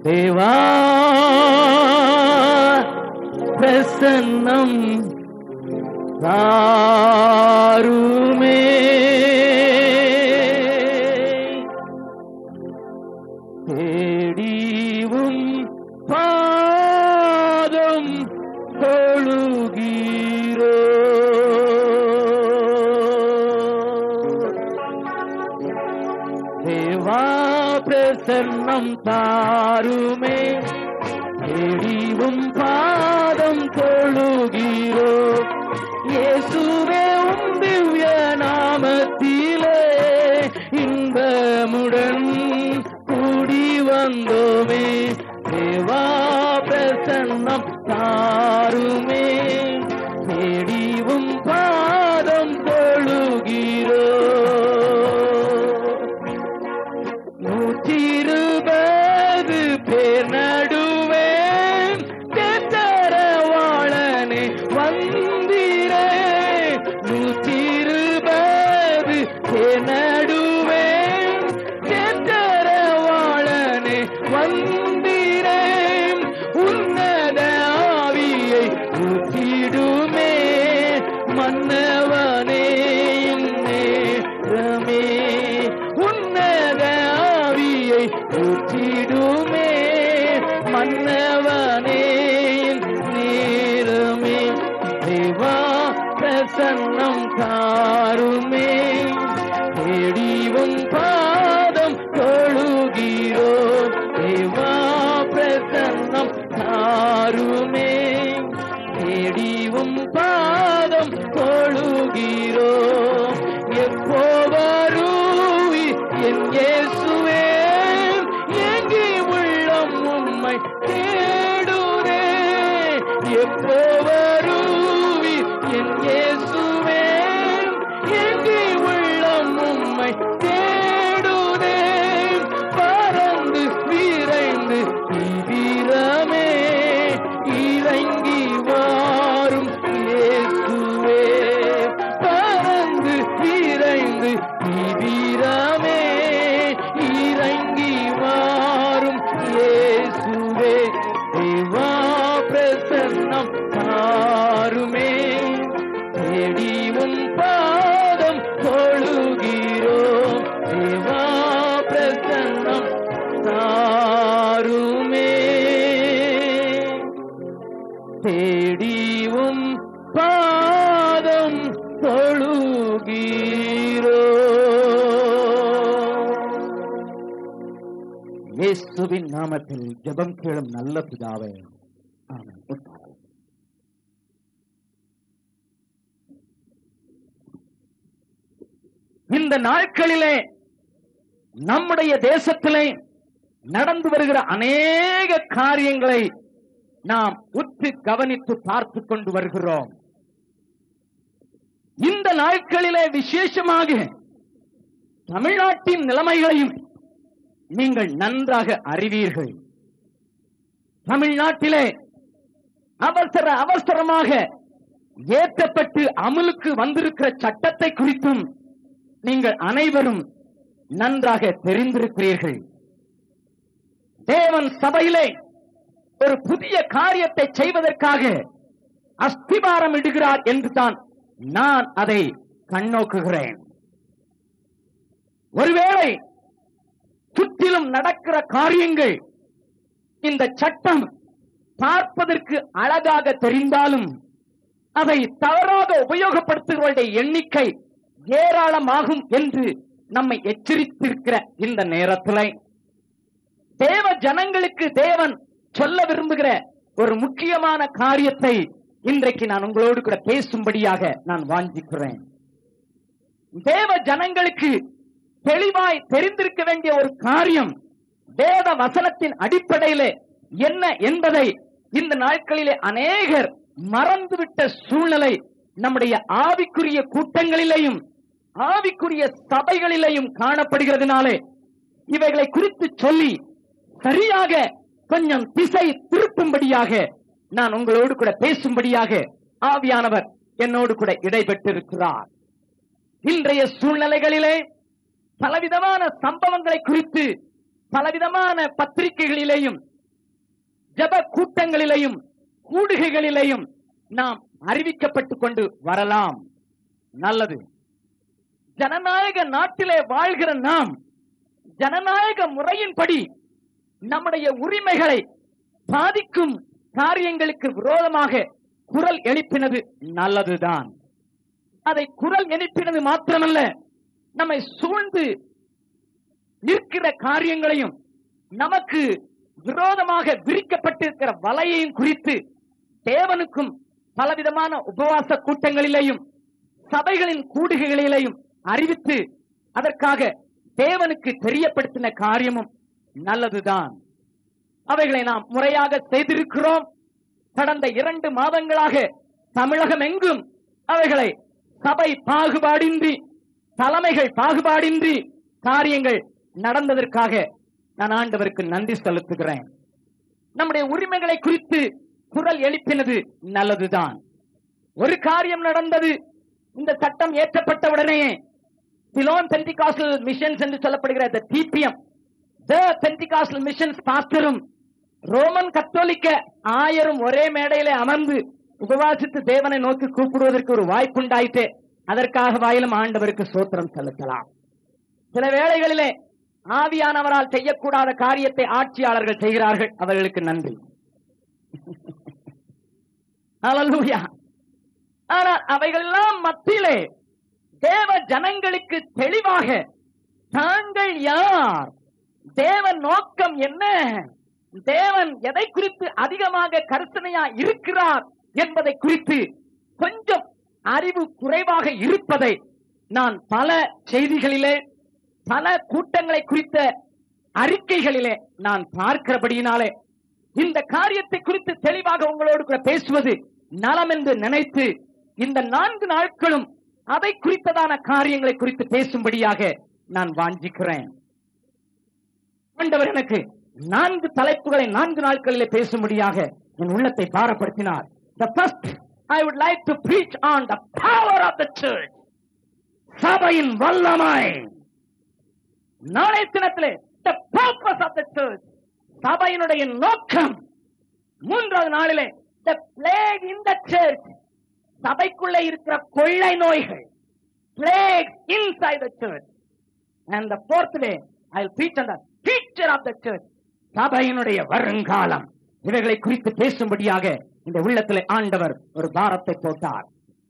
தேவா பிரசன்னம் தாருமே தேடிவும் பாதம் தொழுகீரோ தேவா பிரசன்னம் தாருமே தேடிவும் பாதம் தொழுகீரோ இயேசுவே உம் திவ்ய நாமத்திலே இன்பமுடன் கூடி வந்தோமே தேவா பிரசன்னம் தாருமே தேடிவும் பாதம் தொழுகிறோ நூற்றி இருபது பேர் நடுவே தேத்தரவாளனே வந்திரே நூற்றி இருபது பேர் நடுவே தேத்தரவாளனே வந்திரே உன்னத ஆவியை ஊற்றிடுமே மன்னவனே நேரமே உன்னத ஆவியை ஊற்றிடுமே மன்னவனே நேரமே தேவா பிரசன்னம் தாருமே தேடிவும் பாதம் தொழுகிறோ தேவா பிரசன்னம் தாருமே தேடிவும் பாதம் தொழுகிறோ எப்போ வருவி என் இயேசுவே எங்கே உள்ளம் உம்மை தேடுதே எப்போ வருவி என் இயேசுவே எங்கே உள்ளம் உம்மை தேடுதே பறந்து விரைந்து தீவிரமே இறங்கி வாரும் இயேசுவே பறந்து விரைந்து தீவிரமே இறங்கி வாரும் இயேசுவே தேவா பிரசன்னம் தாருமே தேடிவும் பாதம் தொழுகிறோம் தேவா பிரசன்னம் தாருமே தேடிவும் பாதம் தொழுகிறோ இயேசுவின் நாமத்தில் ஜெபம் கேளும் நல்ல பிதாவே ஆமென் உட்காரலாம். இந்த நாட்களிலே நம்முடைய தேசத்திலே நடந்து வருகிற அநேக காரியங்களை நாம் உற்று கவனித்து பார்த்து கொண்டு வருகிறோம் இந்த நாட்களிலே விசேஷமாக தமிழ்நாட்டின் நிலைமைகளையும் நீங்கள் நன்றாக அறிவீர்கள் தமிழ்நாட்டிலே அவசர அவசரமாக ஏற்றப்பட்டு அமலுக்கு வந்திருக்கிற சட்டத்தை குறித்தும் நீங்கள் அனைவரும் நன்றாக தெரிந்திருக்கிறீர்கள் தேவன் சபையிலே ஒரு புதிய காரியத்தை செய்வதற்காக அஸ்திபாரம் இடுகிறார் என்று தான் நான் அதை கண்ணோக்குகிறேன் ஒருவேளை சுற்றிலும் நடக்கிற காரியங்கள் இந்த சட்டம் பார்ப்பதற்கு அழகாக தெரிந்தாலும் அதை தவறாக உபயோகப்படுத்துகிறவருடைய எண்ணிக்கை ஏராளமாகும் என்று நம்மை எச்சரித்திருக்கிற இந்த நேரத்தில் தேவ ஜனங்களுக்கு தேவன் சொல்ல விரும்புகிற ஒரு முக்கியமான காரியத்தை இன்றைக்கு நான் உங்களோடு கூட பேசும்படியாக நான் வாஞ்சிக்கிறேன் தேவ ஜனங்களுக்கு தெளிவாய் தெரிந்திருக்க வேண்டிய ஒரு காரியம் வேத வசனத்தின் அடிப்படையிலே என்ன என்பதை இந்த நாட்களிலே அநேகர் மறந்துவிட்ட சூழ்நிலை நம்முடைய ஆவிக்குரிய கூட்டங்களிலேயும் ஆவிக்குரிய சபைகளிலேயும் காணப்படுகிறதுனாலே இவைகளை குறித்து சொல்லி சரியாக கொஞ்சம் திசை திருப்பும்படியாக நான் உங்களோடு கூட பேசும்படியாக ஆவியானவர் என்னோடு கூட இடைபெற்றிருக்கிறார் இன்றைய சூழ்நிலைகளிலே பலவிதமான சம்பவங்களை குறித்து பலவிதமான பத்திரிகைகளிலேயும் ஜப கூட்டங்களிலேயும் கூடுகைகளிலேயும் நாம் அறிவிக்கப்பட்டுக் கொண்டு வரலாம் நல்லது ஜனநாயக நாட்டிலே வாழ்கிற நாம் ஜனநாயக முறையின்படி நம்முடைய உரிமைகளை பாதிக்கும் காரியங்களுக்கு விரோதமாக குரல் எழுப்பினது நல்லதுதான் அதை குரல் எழுப்பினது மாத்திரமல்ல நம்மை சூழ்ந்து நிற்கிற காரியங்களையும் நமக்கு விரோதமாக விரிக்கப்பட்டிருக்கிற வலையையும் குறித்து தேவனுக்கும் பலவிதமான உபவாச கூட்டங்களிலேயும் சபைகளின் கூடுகைகளிலேயும் அறிவித்து அதற்காக தேவனுக்கு தெரியப்படுத்தின காரியமும் நல்லதுதான் அவைகளை நாம் முறையாக செய்திருக்கிறோம் கடந்த இரண்டு மாதங்களாக தமிழகம் எங்கும் அவைகளை சபை பாகுபாடின்றி தலைமைகள் பாகுபாடின்றி காரியங்கள் நடந்ததற்காக நான் ஆண்டவருக்கு நன்றி செலுத்துகிறேன் நம்முடைய உரிமைகளை குறித்து குரல் எழுப்பினது நல்லதுதான் ஒரு காரியம் நடந்தது இந்த சட்டம் ஏற்றப்பட்டவுடனே சிலோன் பென்டிகாஸ்டல் மிஷன்ஸ் என்று சொல்லப்படுகிற the TPM the Pentecostal missions பாஸ்டரும் ரோமன் கத்தோலிக்க ஆயரும் ஒரே மேடையில அமர்ந்து உபவாசித்து தேவனை நோக்கி கூப்பிடுவதற்கு ஒரு வாய்ப்புண்டாயிற்று அதற்காக வாயிலும் ஆண்டவருக்கு சோத்திரம் செலுத்தலாம் சில வேளைகளிலே ஆவியானவரால் செய்யக்கூடாத காரியத்தை ஆட்சியாளர்கள் செய்கிறார்கள் அவர்களுக்கு நன்றி ஹalleluya ஆனால் அவைகளெல்லாம் மத்தியிலே தேவ ஜனங்களுக்கு தெளிவாக தாங்கள் யார் தேவன் நோக்கம் என்ன தேவன் எதை குறித்து அதிகமாக கருத்தனையா இருக்கிறார் என்பதை குறித்து கொஞ்சம் அறிவு குறைவாக இருப்பதை நான் பல செய்திகளிலே பல கூட்டங்களை குறித்த அறிக்கைகளிலே நான் பார்க்கிறபடியினாலே இந்த காரியத்தை குறித்து தெளிவாக உங்களோடு கூட பேசுவது நலம் என்று நினைத்து இந்த நான்கு நாட்களும் அதை குறித்ததான காரியங்களை குறித்து பேசும்படியாக நான் வாஞ்சிக்கிறேன் ஆண்டவர் எனக்கு நான்கு தலைப்புகளை நான்கு நாட்களிலே பேசும்படியாக என் உள்ளத்தை பாரப்படுத்தினார் the first i would like to preach on the power of the church சபையின் வல்லமை நாளைய தினத்திலே the purpose of the church சபையினுடைய நோக்கம் மூன்றாவது நாளிலே the plague in the church சபைக்குள்ளே இருக்கிற கொள்ளை நோய்கள் plagues inside the church and the fourth day i will preach on the future of the church சபையினுடைய வருங்காலம் இவைகளை குறித்து பேசும்படியாக இந்த உள்ளத்திலே ஆண்டவர் ஒரு பாரத்தை போட்டார்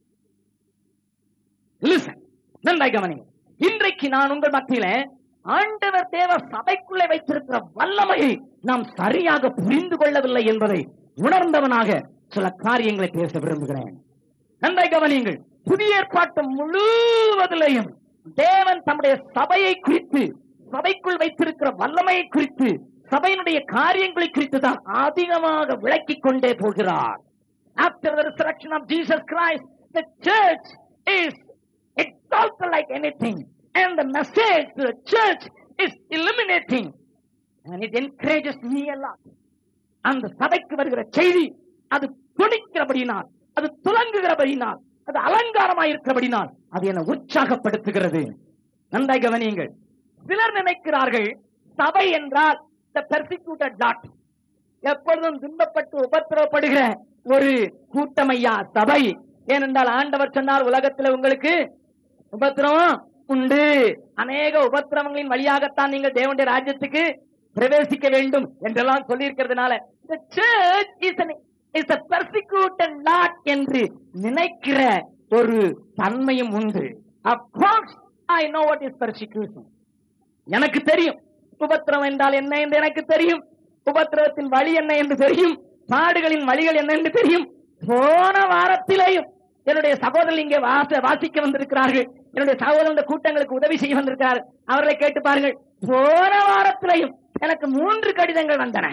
Listen. நன்றாய் கவனிங்க இன்றைக்கு நான் உங்கள் மத்தியில ஆண்டவர் தேவ சபைக்குள்ளே வைத்திருக்கிற வல்லமையை நாம் சரியாக புரிந்து கொள்ளவில்லை என்பதை உணர்ந்தவனாக சில காரியங்களை பேச விரும்புகிறேன் நன்றாய் கவனியுங்கள் புதிய ஏற்பாட்டு முழுவதிலையும் தேவன் தம்முடைய சபையை குறித்து சபைக்குள் வைத்திருக்கிற வல்லமையை குறித்து சபையினுடைய காரியங்களை குறித்து தான் அதிகமாக விளக்கிக் கொண்டே போகிறார் After the resurrection of Jesus Christ, the church is exalted like anything, and the message to the church is illuminating, and it encourages me a lot. அந்த சபைக்கு வருகிற செய்தி அது துணிக்கிறபடினால் அது துலங்குகிறபடினால் அது அலங்காரமாய் இருக்கிறபடினால் அது என்னை உற்சாகப்படுத்துகிறது நன்றாய் கவனியுங்கள் சிலர் நினைக்கிறார்கள் சபை என்றால் the persecuted lot எப்பொழுதும் துன்பப்பட்டு உபத்திரவப்படுகிற ஒரு கூட்டமையா சபை ஏனென்றால் ஆண்டவர் சொன்னார் உலகத்தில் உங்களுக்கு உபத்திரவம் உண்டு அநேக உபத்திரவங்களின் வழியாகத்தான் நீங்கள் தேவனுடைய ராஜ்யத்துக்கு பிரவேசிக்க வேண்டும் என்றெல்லாம் சொல்லியிருக்கிறதுனால the church is an is a persecuted lot என்று நினைக்கிற ஒரு தன்மையும் உண்டு of course I know what is persecution எனக்கு தெரியும் உபத்திரவம் என்றால் என்ன என்று எனக்கு தெரியும் உபத்திரவத்தின் வழி என்ன என்று தெரியும் பாடுகளின் வழிகள் என்ன என்று தெரியும் போன வாரத்திலேயும் என்னுடைய சகோதரர் இங்கே வாச வாசிக்க வந்திருக்கிறார்கள் என்னுடைய சகோதரர் இந்த கூட்டங்களுக்கு உதவி செய்ய வந்திருக்கிறார்கள் அவர்களை கேட்டு பாருங்கள் போன வாரத்திலேயும் எனக்கு மூன்று கடிதங்கள் வந்தன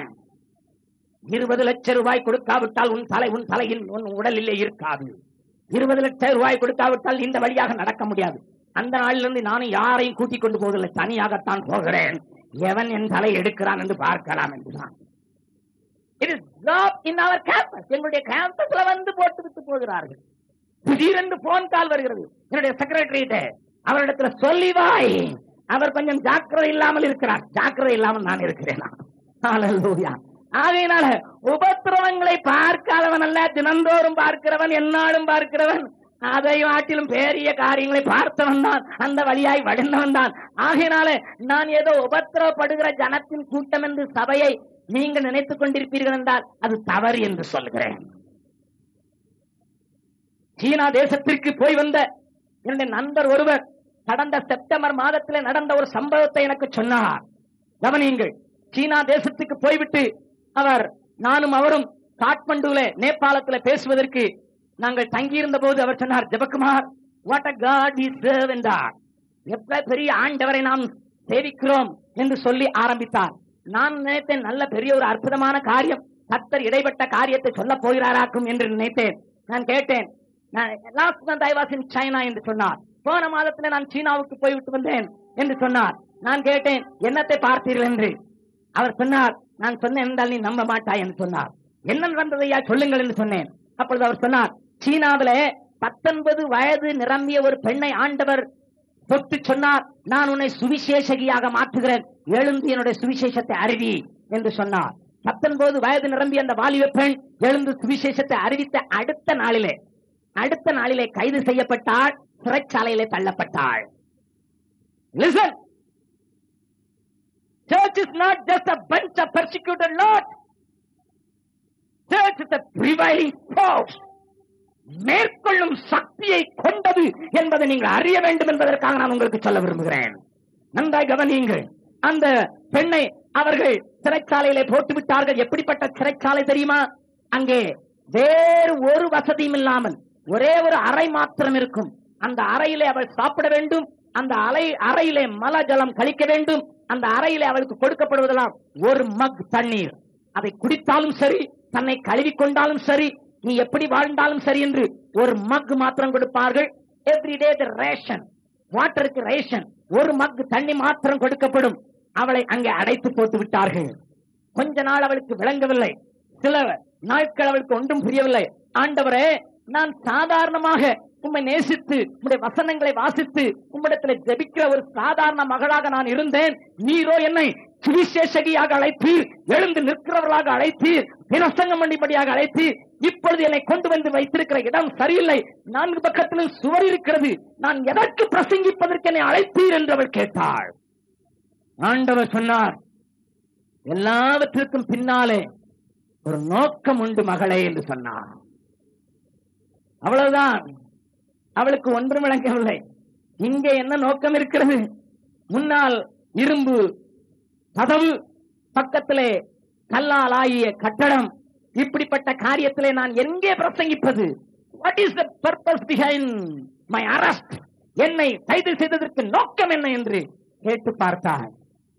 இருபது லட்சம் ரூபாய் கொடுக்காவிட்டால் உன் தலை உன் தலையில் உன் உடலிலே இருக்காது இருபது லட்சம் ரூபாய் கொடுக்காவிட்டால் இந்த வழியாக நடக்க முடியாது அந்த நாளிலிருந்து நானும் யாரையும் கூட்டிக் கொண்டு போவதில்லை தனியாகத்தான் போகிறேன் எவன் என் தலை எடுக்கிறான் என்று பார்க்கலாம் என்றுதான் it is job in our campus எங்களுடைய கேம்பஸ்ல வந்து போட்டு விட்டு போகிறார்கள் திடீரென்று போன் கால் வருகிறது என்னுடைய செக்ரட்டரியிட்ட அவரிடத்துல சொல்லி வாய் அவர் கொஞ்சம் ஜாக்கிரதை இல்லாமல் இருக்கிறார் ஜாக்கிரதை இல்லாமல் நான் இருக்கிறேன் Hallelujah. ஆகையினால உபத்திரவங்களை பார்க்காதவன் அல்ல தினந்தோறும் பார்க்கிறவன் எந்நாளும் பார்க்கிறவன் அதை ஆட்டிலும் பெரிய காரியங்களை பார்த்தவன் தான் அந்த வழியாய் வடிந்தவன் தான் ஆகையினால நான் ஏதோ உபத்திரவப்படுகிற ஜனத்தின் கூட்டம் என்று சபையை நீங்கள் நினைத்துக் கொண்டிருப்பீர்கள் என்றால் அது தவறு என்று சொல்கிறேன் சீனா தேசத்திற்கு போய் வந்த என்னுடைய நண்பர் ஒருவர் கடந்த செப்டம்பர் மாதத்தில் நடந்த ஒரு சம்பவத்தை எனக்கு சொன்னார் கவனியுங்கள் சீனா தேசத்துக்கு போய்விட்டு அவர் நானும் அவரும் காட்மண்டுல நேபாளத்துல பேசுவதற்கு நாங்கள் தங்கியிருந்த போது அவர் சொன்னார் Jebakumar what a God is என்றார் எவ்வளவு பெரிய ஆண்டவரை நாம் சேவிக்கிறோம் என்று சொல்லி ஆரம்பித்தார் நான் நினைத்தேன் நல்ல பெரிய ஒரு அற்புதமான காரியம் கத்தர் இடைப்பட்ட காரியத்தை சொல்ல போகிறாராக்கும் என்று நினைத்தேன் நான் கேட்டேன் நான் last month I was in China என்று சொன்னார் போன மாதத்துல நான் சீனாவுக்கு போய்விட்டு வந்தேன் என்று சொன்னார் நான் கேட்டேன் என்னத்தை பார்த்தீர்கள் என்று அவர் சொன்னார் நான் சொன்னேன் என்றால் நீ நம்ப மாட்டாய் என்று சொன்னார் என்ன நடந்ததையா சொல்லுங்கள் என்று சொன்னேன் அப்பொழுது அவர் சொன்னார் சீனாவில பத்தொன்பது வயது நிரம்பிய ஒரு பெண்ணை ஆண்டவர் தொட்டு சொன்னார் நான் உன்னை சுவிசேஷகியாக மாற்றுகிறேன் எழுந்து என்னுடைய சுவிசேஷத்தை அறிவி என்று சொன்னார் பத்தொன்பது வயது நிரம்பிய அந்த வாலிப பெண் எழுந்து சுவிசேஷத்தை அறிவித்த அடுத்த நாளிலே அடுத்த நாளிலே கைது செய்யப்பட்டாள் சிறைச்சாலையிலே தள்ளப்பட்டாள் listen Church is not just a bunch of persecuted lot. Church is a prevailing force. மேற்கொள்ளும் சக்தியை கொண்டது என்பதை நீங்கள் அறிய வேண்டும் என்பதற்காக நான் உங்களுக்கு சொல்ல விரும்புகிறேன் நன்றாய் கவனியுங்கள் அந்த பெண்ணை அவர்கள் சிறைச்சாலையிலே போட்டு விட்டார்கள் எப்படிப்பட்ட சிறைச்சாலை தெரியுமா அங்கே வேறு ஒரு வசதியும் இல்லாமல் ஒரே ஒரு அறை மாத்திரம் இருக்கும் அந்த அறையிலே அவள் சாப்பிட வேண்டும் அந்த அறை அறையிலே மல ஜலம் கழிக்க வேண்டும் அந்த அறையிலே அவளுக்கு கொடுக்கப்படுவதெல்லாம் ஒரு மக் தண்ணீர் அதை குடித்தாலும் சரி தன்னை கழுவி கொண்டாலும் சரி நீ எப்படி வாழ்ந்தாலும் சரி என்று ஒரு மக் மாத்திரம் கொடுப்பார்கள் எவ்ரிடே த ரேஷன் வாட்டருக்கு ரேஷன் ஒரு மக் தண்ணி மாத்திரம் கொடுக்கப்படும் அவளை அங்கே அடைத்து போட்டு விட்டார்கள் கொஞ்ச நாள் அவளுக்கு விளங்கவில்லை சில நாட்கள் அவளுக்கு ஒன்றும் புரியவில்லை ஆண்டவரே நான் சாதாரணமாக உம்மை நேசித்து உம்முடைய வசனங்களை வாசித்து உம்மிடத்துல ஜெபிக்கிற ஒரு சாதாரண மகளாக நான் இருந்தேன் நீரோ என்னை சுவிசேஷகியாக அழைத்தீர் எழுந்து நிற்கிறவர்களாக அழைத்தீர் பிரசங்கம் பண்ணிபடியாக அழைத்தீர் இப்பொழுது என்னை கொண்டு வந்து வைத்திருக்கிற இடம் சரியில்லை நான்கு பக்கத்திலும் சுவர் இருக்கிறது நான் எதற்கு பிரசங்கிப்பதற்கு என்னை அழைத்தீர் என்று அவள் கேட்டாள் ஆண்டவர் சொன்னார் எல்லாவற்றிற்கும் பின்னாலே ஒரு நோக்கம் உண்டு மகளே என்று சொன்னார் அவ்வளவுதான் அவளுக்கு ஒன்றும் விளங்கவில்லை இங்கே என்ன நோக்கம் இருக்கிறது முன்னால் இரும்பு கதவு பக்கத்திலே கல்லால் ஆகிய கட்டடம் இப்படிப்பட்ட காரியத்திலே நான் எங்கே பிரசங்கிப்பது what is the purpose behind my arrest என்னை கைது செய்ததற்கு நோக்கம் என்ன என்று கேட்டு பார்த்தாள்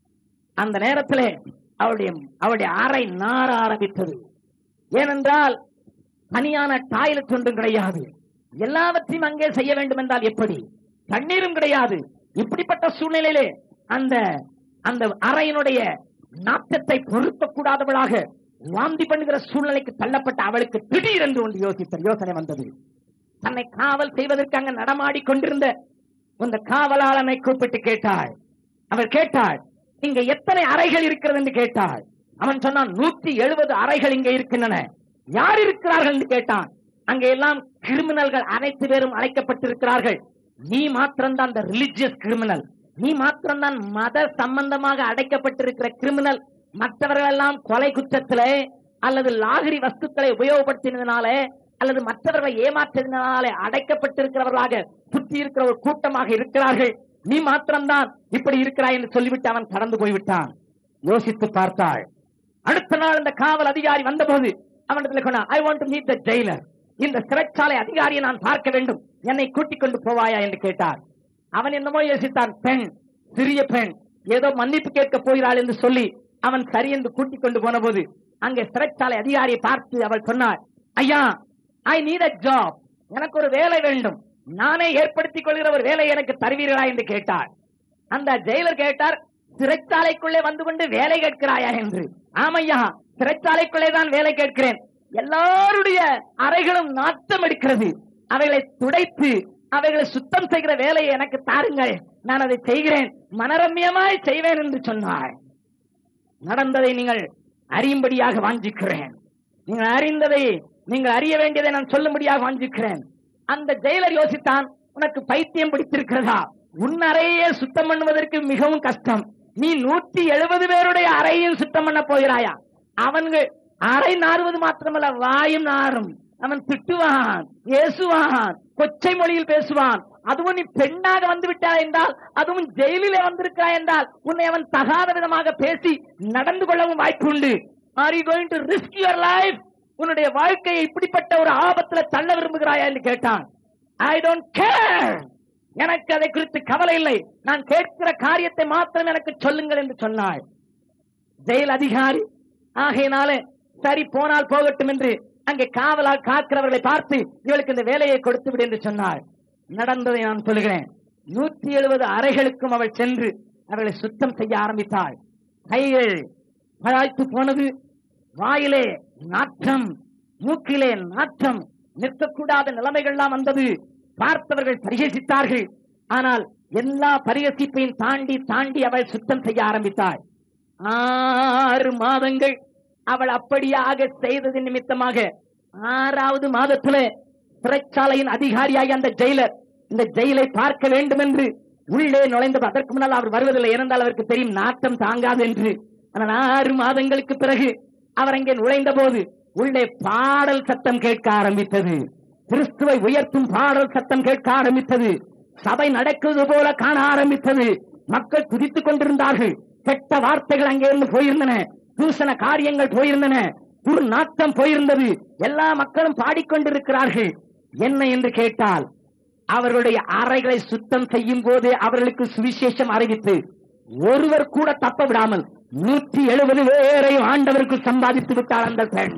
அந்த நேரத்திலே அவளுடைய அவளுடைய அறை நார ஆரம்பித்தது ஏனென்றால் தனியான டாய்லெட் ஒன்றும் கிடையாது எல்லாவற்றையும் அங்கே செய்ய வேண்டும் என்றால் எப்படி தண்ணீரும் கிடையாது இப்படிப்பட்ட சூழ்நிலையிலே அந்த அந்த அறையினுடைய நாட்டத்தை பொறுக்க கூடாதவளாக வாந்தி பண்ணுகிற சூழ்நிலைக்கு தள்ளப்பட்ட அவளுக்கு திடீரென்று ஒன்று யோசித்த யோசனை வந்தது தன்னை காவல் செய்வதற்கு அங்க நடமாடி கொண்டிருந்த அந்த காவலாளனை கூப்பிட்டு கேட்டாள் அவள் கேட்டாள் இங்க எத்தனை அறைகள் இருக்கிறது என்று கேட்டாள் அவன் சொன்னான் நூற்றி எழுபது அறைகள் இங்கே இருக்கின்றன யார் இருக்கிறார்கள் என்று கேட்டான் அங்கே எல்லாம் கிரிமினல்கள் அனைத்து பேரும் அழைக்கப்பட்டிருக்கிறார்கள் நீ மாத்திரம்தான் அந்த ரிலிஜியஸ் கிரிமினல் நீ மாத்திரம்தான் மத சம்பந்தமாக அடைக்கப்பட்டிருக்கிற கிரிமினல் மற்றவர்கள் எல்லாம் கொலை குற்றத்திலே அல்லது லாகிரி வஸ்துக்களை உபயோகப்படுத்தினதுனாலே அல்லது மற்றவர்களை ஏமாற்றினாலே அடைக்கப்பட்டிருக்கிறவர்களாக சுற்றி இருக்கிற ஒரு கூட்டமாக இருக்கிறார்கள் நீ மாத்திரம்தான் இப்படி இருக்கிறாய் என்று சொல்லிவிட்டு அவன் கடந்து போய்விட்டான் யோசித்து பார்த்தாள் அடுத்த நாள் இந்த காவல் அதிகாரி வந்தபோது அவனிடத்தில் சொன்னா I want to meet the jailer இந்த சிறைச்சாலை அதிகாரியை நான் பார்க்க வேண்டும் என்னை கூட்டிக் கொண்டு போவாயா என்று கேட்டார் அவன் என்னமோ யோசித்தான் பெண் சிறிய பெண் ஏதோ மன்னிப்பு கேட்க போகிறாள் என்று சொல்லி அவன் சரி என்று கூட்டிக் கொண்டு போன போது அங்கே சிறைச்சாலை அதிகாரியை பார்த்து அவள் சொன்னார் ஐயா ஐ நீட் அ ஜாப் எனக்கு ஒரு வேலை வேண்டும் நானே ஏற்படுத்திக் கொள்கிற ஒரு வேலை எனக்கு தருவீர்களா என்று கேட்டார் அந்த ஜெயிலர் கேட்டார் சிறைச்சாலைக்குள்ளே வந்து கொண்டு வேலை கேட்கிறாயா என்று ஆமையா சிறைச்சாலைக்குள்ளே தான் வேலை கேட்கிறேன் எல்லாருடைய அறைகளும் நாட்டம் எடுக்கிறது அவைகளை துடைத்து அவைகளை சுத்தம் செய்கிற வேலையை எனக்கு தாருங்கள் நான் அதை செய்கிறேன் மனரம்யமாய் செய்வேன் என்று சொன்னார் நடந்ததை நீங்கள் அறியும்படியாக வாஞ்சிக்கிறேன் நீங்கள் அறிந்ததை நீங்கள் அறிய வேண்டியதை நான் சொல்லும்படியாக வாஞ்சிக்கிறேன் அந்த ஜெயிலர் யோசித்தான் உனக்கு பைத்தியம் பிடித்திருக்கிறதா உன் அறையே சுத்தம் பண்ணுவதற்கு மிகவும் கஷ்டம் நீ நூற்றி எழுபது பேருடைய அறையும் சுத்தம் பண்ண போகிறாயா அவன்கள் அறை நாறுவது மாத்திரமல்ல வாயும் நாறும் அவன் திட்டுவான் ஏசுவான் கொச்சை மொழியில் பேசுவான் அதுவும் நீ பெண்ணாக வந்து விட்டாய் என்றால் அதுவும் ஜெயிலிலே வந்திருக்கிறாய் என்றால் உன்னை அவன் தகாத விதமாக பேசி நடந்து கொள்ளவும் வாய்ப்பு உண்டு are you going to risk your life உன்னுடைய வாழ்க்கையை இப்படிப்பட்ட ஒரு ஆபத்துல தள்ள விரும்புகிறாயா என்று கேட்டான் ஐ டோன்ட் கேர் எனக்கு அதை குறித்து கவலை இல்லை நான் கேட்கிற காரியத்தை மாத்திரம் எனக்கு சொல்லுங்கள் என்று சொன்னாள் ஜெயில் அதிகாரி ஆகையினாலே சரி போனால் போகட்டும் என்று அங்கே காவலால் காக்கிறவர்களை பார்த்து இவளுக்கு இந்த வேலையை கொடுத்து விடு என்று சொன்னாள் நடந்ததை நான் சொல்கிறேன் நூற்றி எழுபது அறைகளுக்கும் அவள் சென்று அவளை சுத்தம் செய்ய ஆரம்பித்தாள் கைகள் பழாய்த்து போனது வாயிலே நாற்றம் மூக்கிலே நாற்றம் நிற்கக்கூடாத நிலைமைகள்லாம் வந்தது பார்த்தவர்கள் பரிகசித்தார்கள் ஆனால் எல்லா பரிகசிப்பையும் தாண்டி தாண்டி அவள் சுத்தம் செய்ய ஆரம்பித்தாள் ஆறு மாதங்கள் அவள் அப்படியாக செய்தது நிமித்தமாக ஆறாவது மாதத்துல சிறைச்சாலையின் அதிகாரியாகிய அந்த ஜெயிலர் இந்த ஜெயிலை பார்க்க வேண்டும் என்று உள்ளே நுழைந்தது அதற்கு முன்னால் அவர் வருவதில்லை ஏனென்றால் அவருக்கு தெரியும் நாட்டம் தாங்காது என்று ஆனால் ஆறு மாதங்களுக்கு பிறகு அவர் அங்கே நுழைந்த போது உள்ளே பாடல் சத்தம் கேட்க ஆரம்பித்தது கிறிஸ்துவை உயர்த்தும் பாடல் சத்தம் கேட்க ஆரம்பித்தது சபை நடக்குவது போல காண ஆரம்பித்தது மக்கள் குதித்துக் கொண்டிருந்தார்கள் கெட்ட வார்த்தைகள் அங்கே இருந்து போயிருந்தன தூசண காரியங்கள் போயிருந்தன ஒரு நாட்டம் போயிருந்தது எல்லா மக்களும் பாடிக்கொண்டிருக்கிறார்கள் என்ன என்று கேட்டால் அவர்களுடைய அறைகளை சுத்தம் செய்யும் போது அவர்களுக்கு சுவிசேஷம் அறிவித்து ஒருவர் கூட தப்ப விடாமல் நூற்றி எழுபது பேரை ஆண்டவருக்கு சம்பாதித்து விட்டார் அந்த பெண்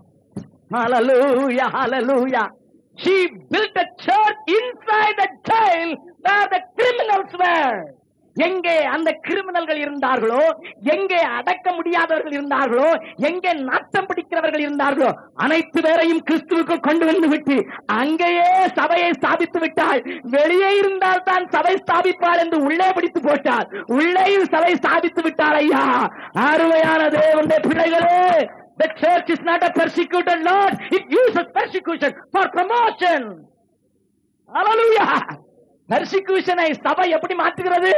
Hallelujah, hallelujah. She built a church inside the jail where the criminals were. எங்கே அந்த கிரிமினல்கள் இருந்தார்களோ எங்கே அடக்க முடியாதவர்கள் இருந்தார்களோ எங்கே நாட்டம் பிடிக்கிறவர்கள் இருந்தார்களோ அனைத்து பேரையும் கிறிஸ்துவுக்கு கொண்டு வந்து விட்டு அங்கேயே சபையை ஸ்தாபித்து விட்டாள் வெளியே இருந்தால் தான் சபை ஸ்தாபிப்பாள் என்று உள்ளே பிடித்து போட்டாள் உள்ளேயும் சபை ஸ்தாபித்து விட்டாள் ஐயா அருமையான தேவனுடைய பிள்ளைகளே The church is not a persecuted Lord. It uses persecution for promotion. Hallelujah. Persecution-ஐ சபை எப்படி மாற்றுகிறது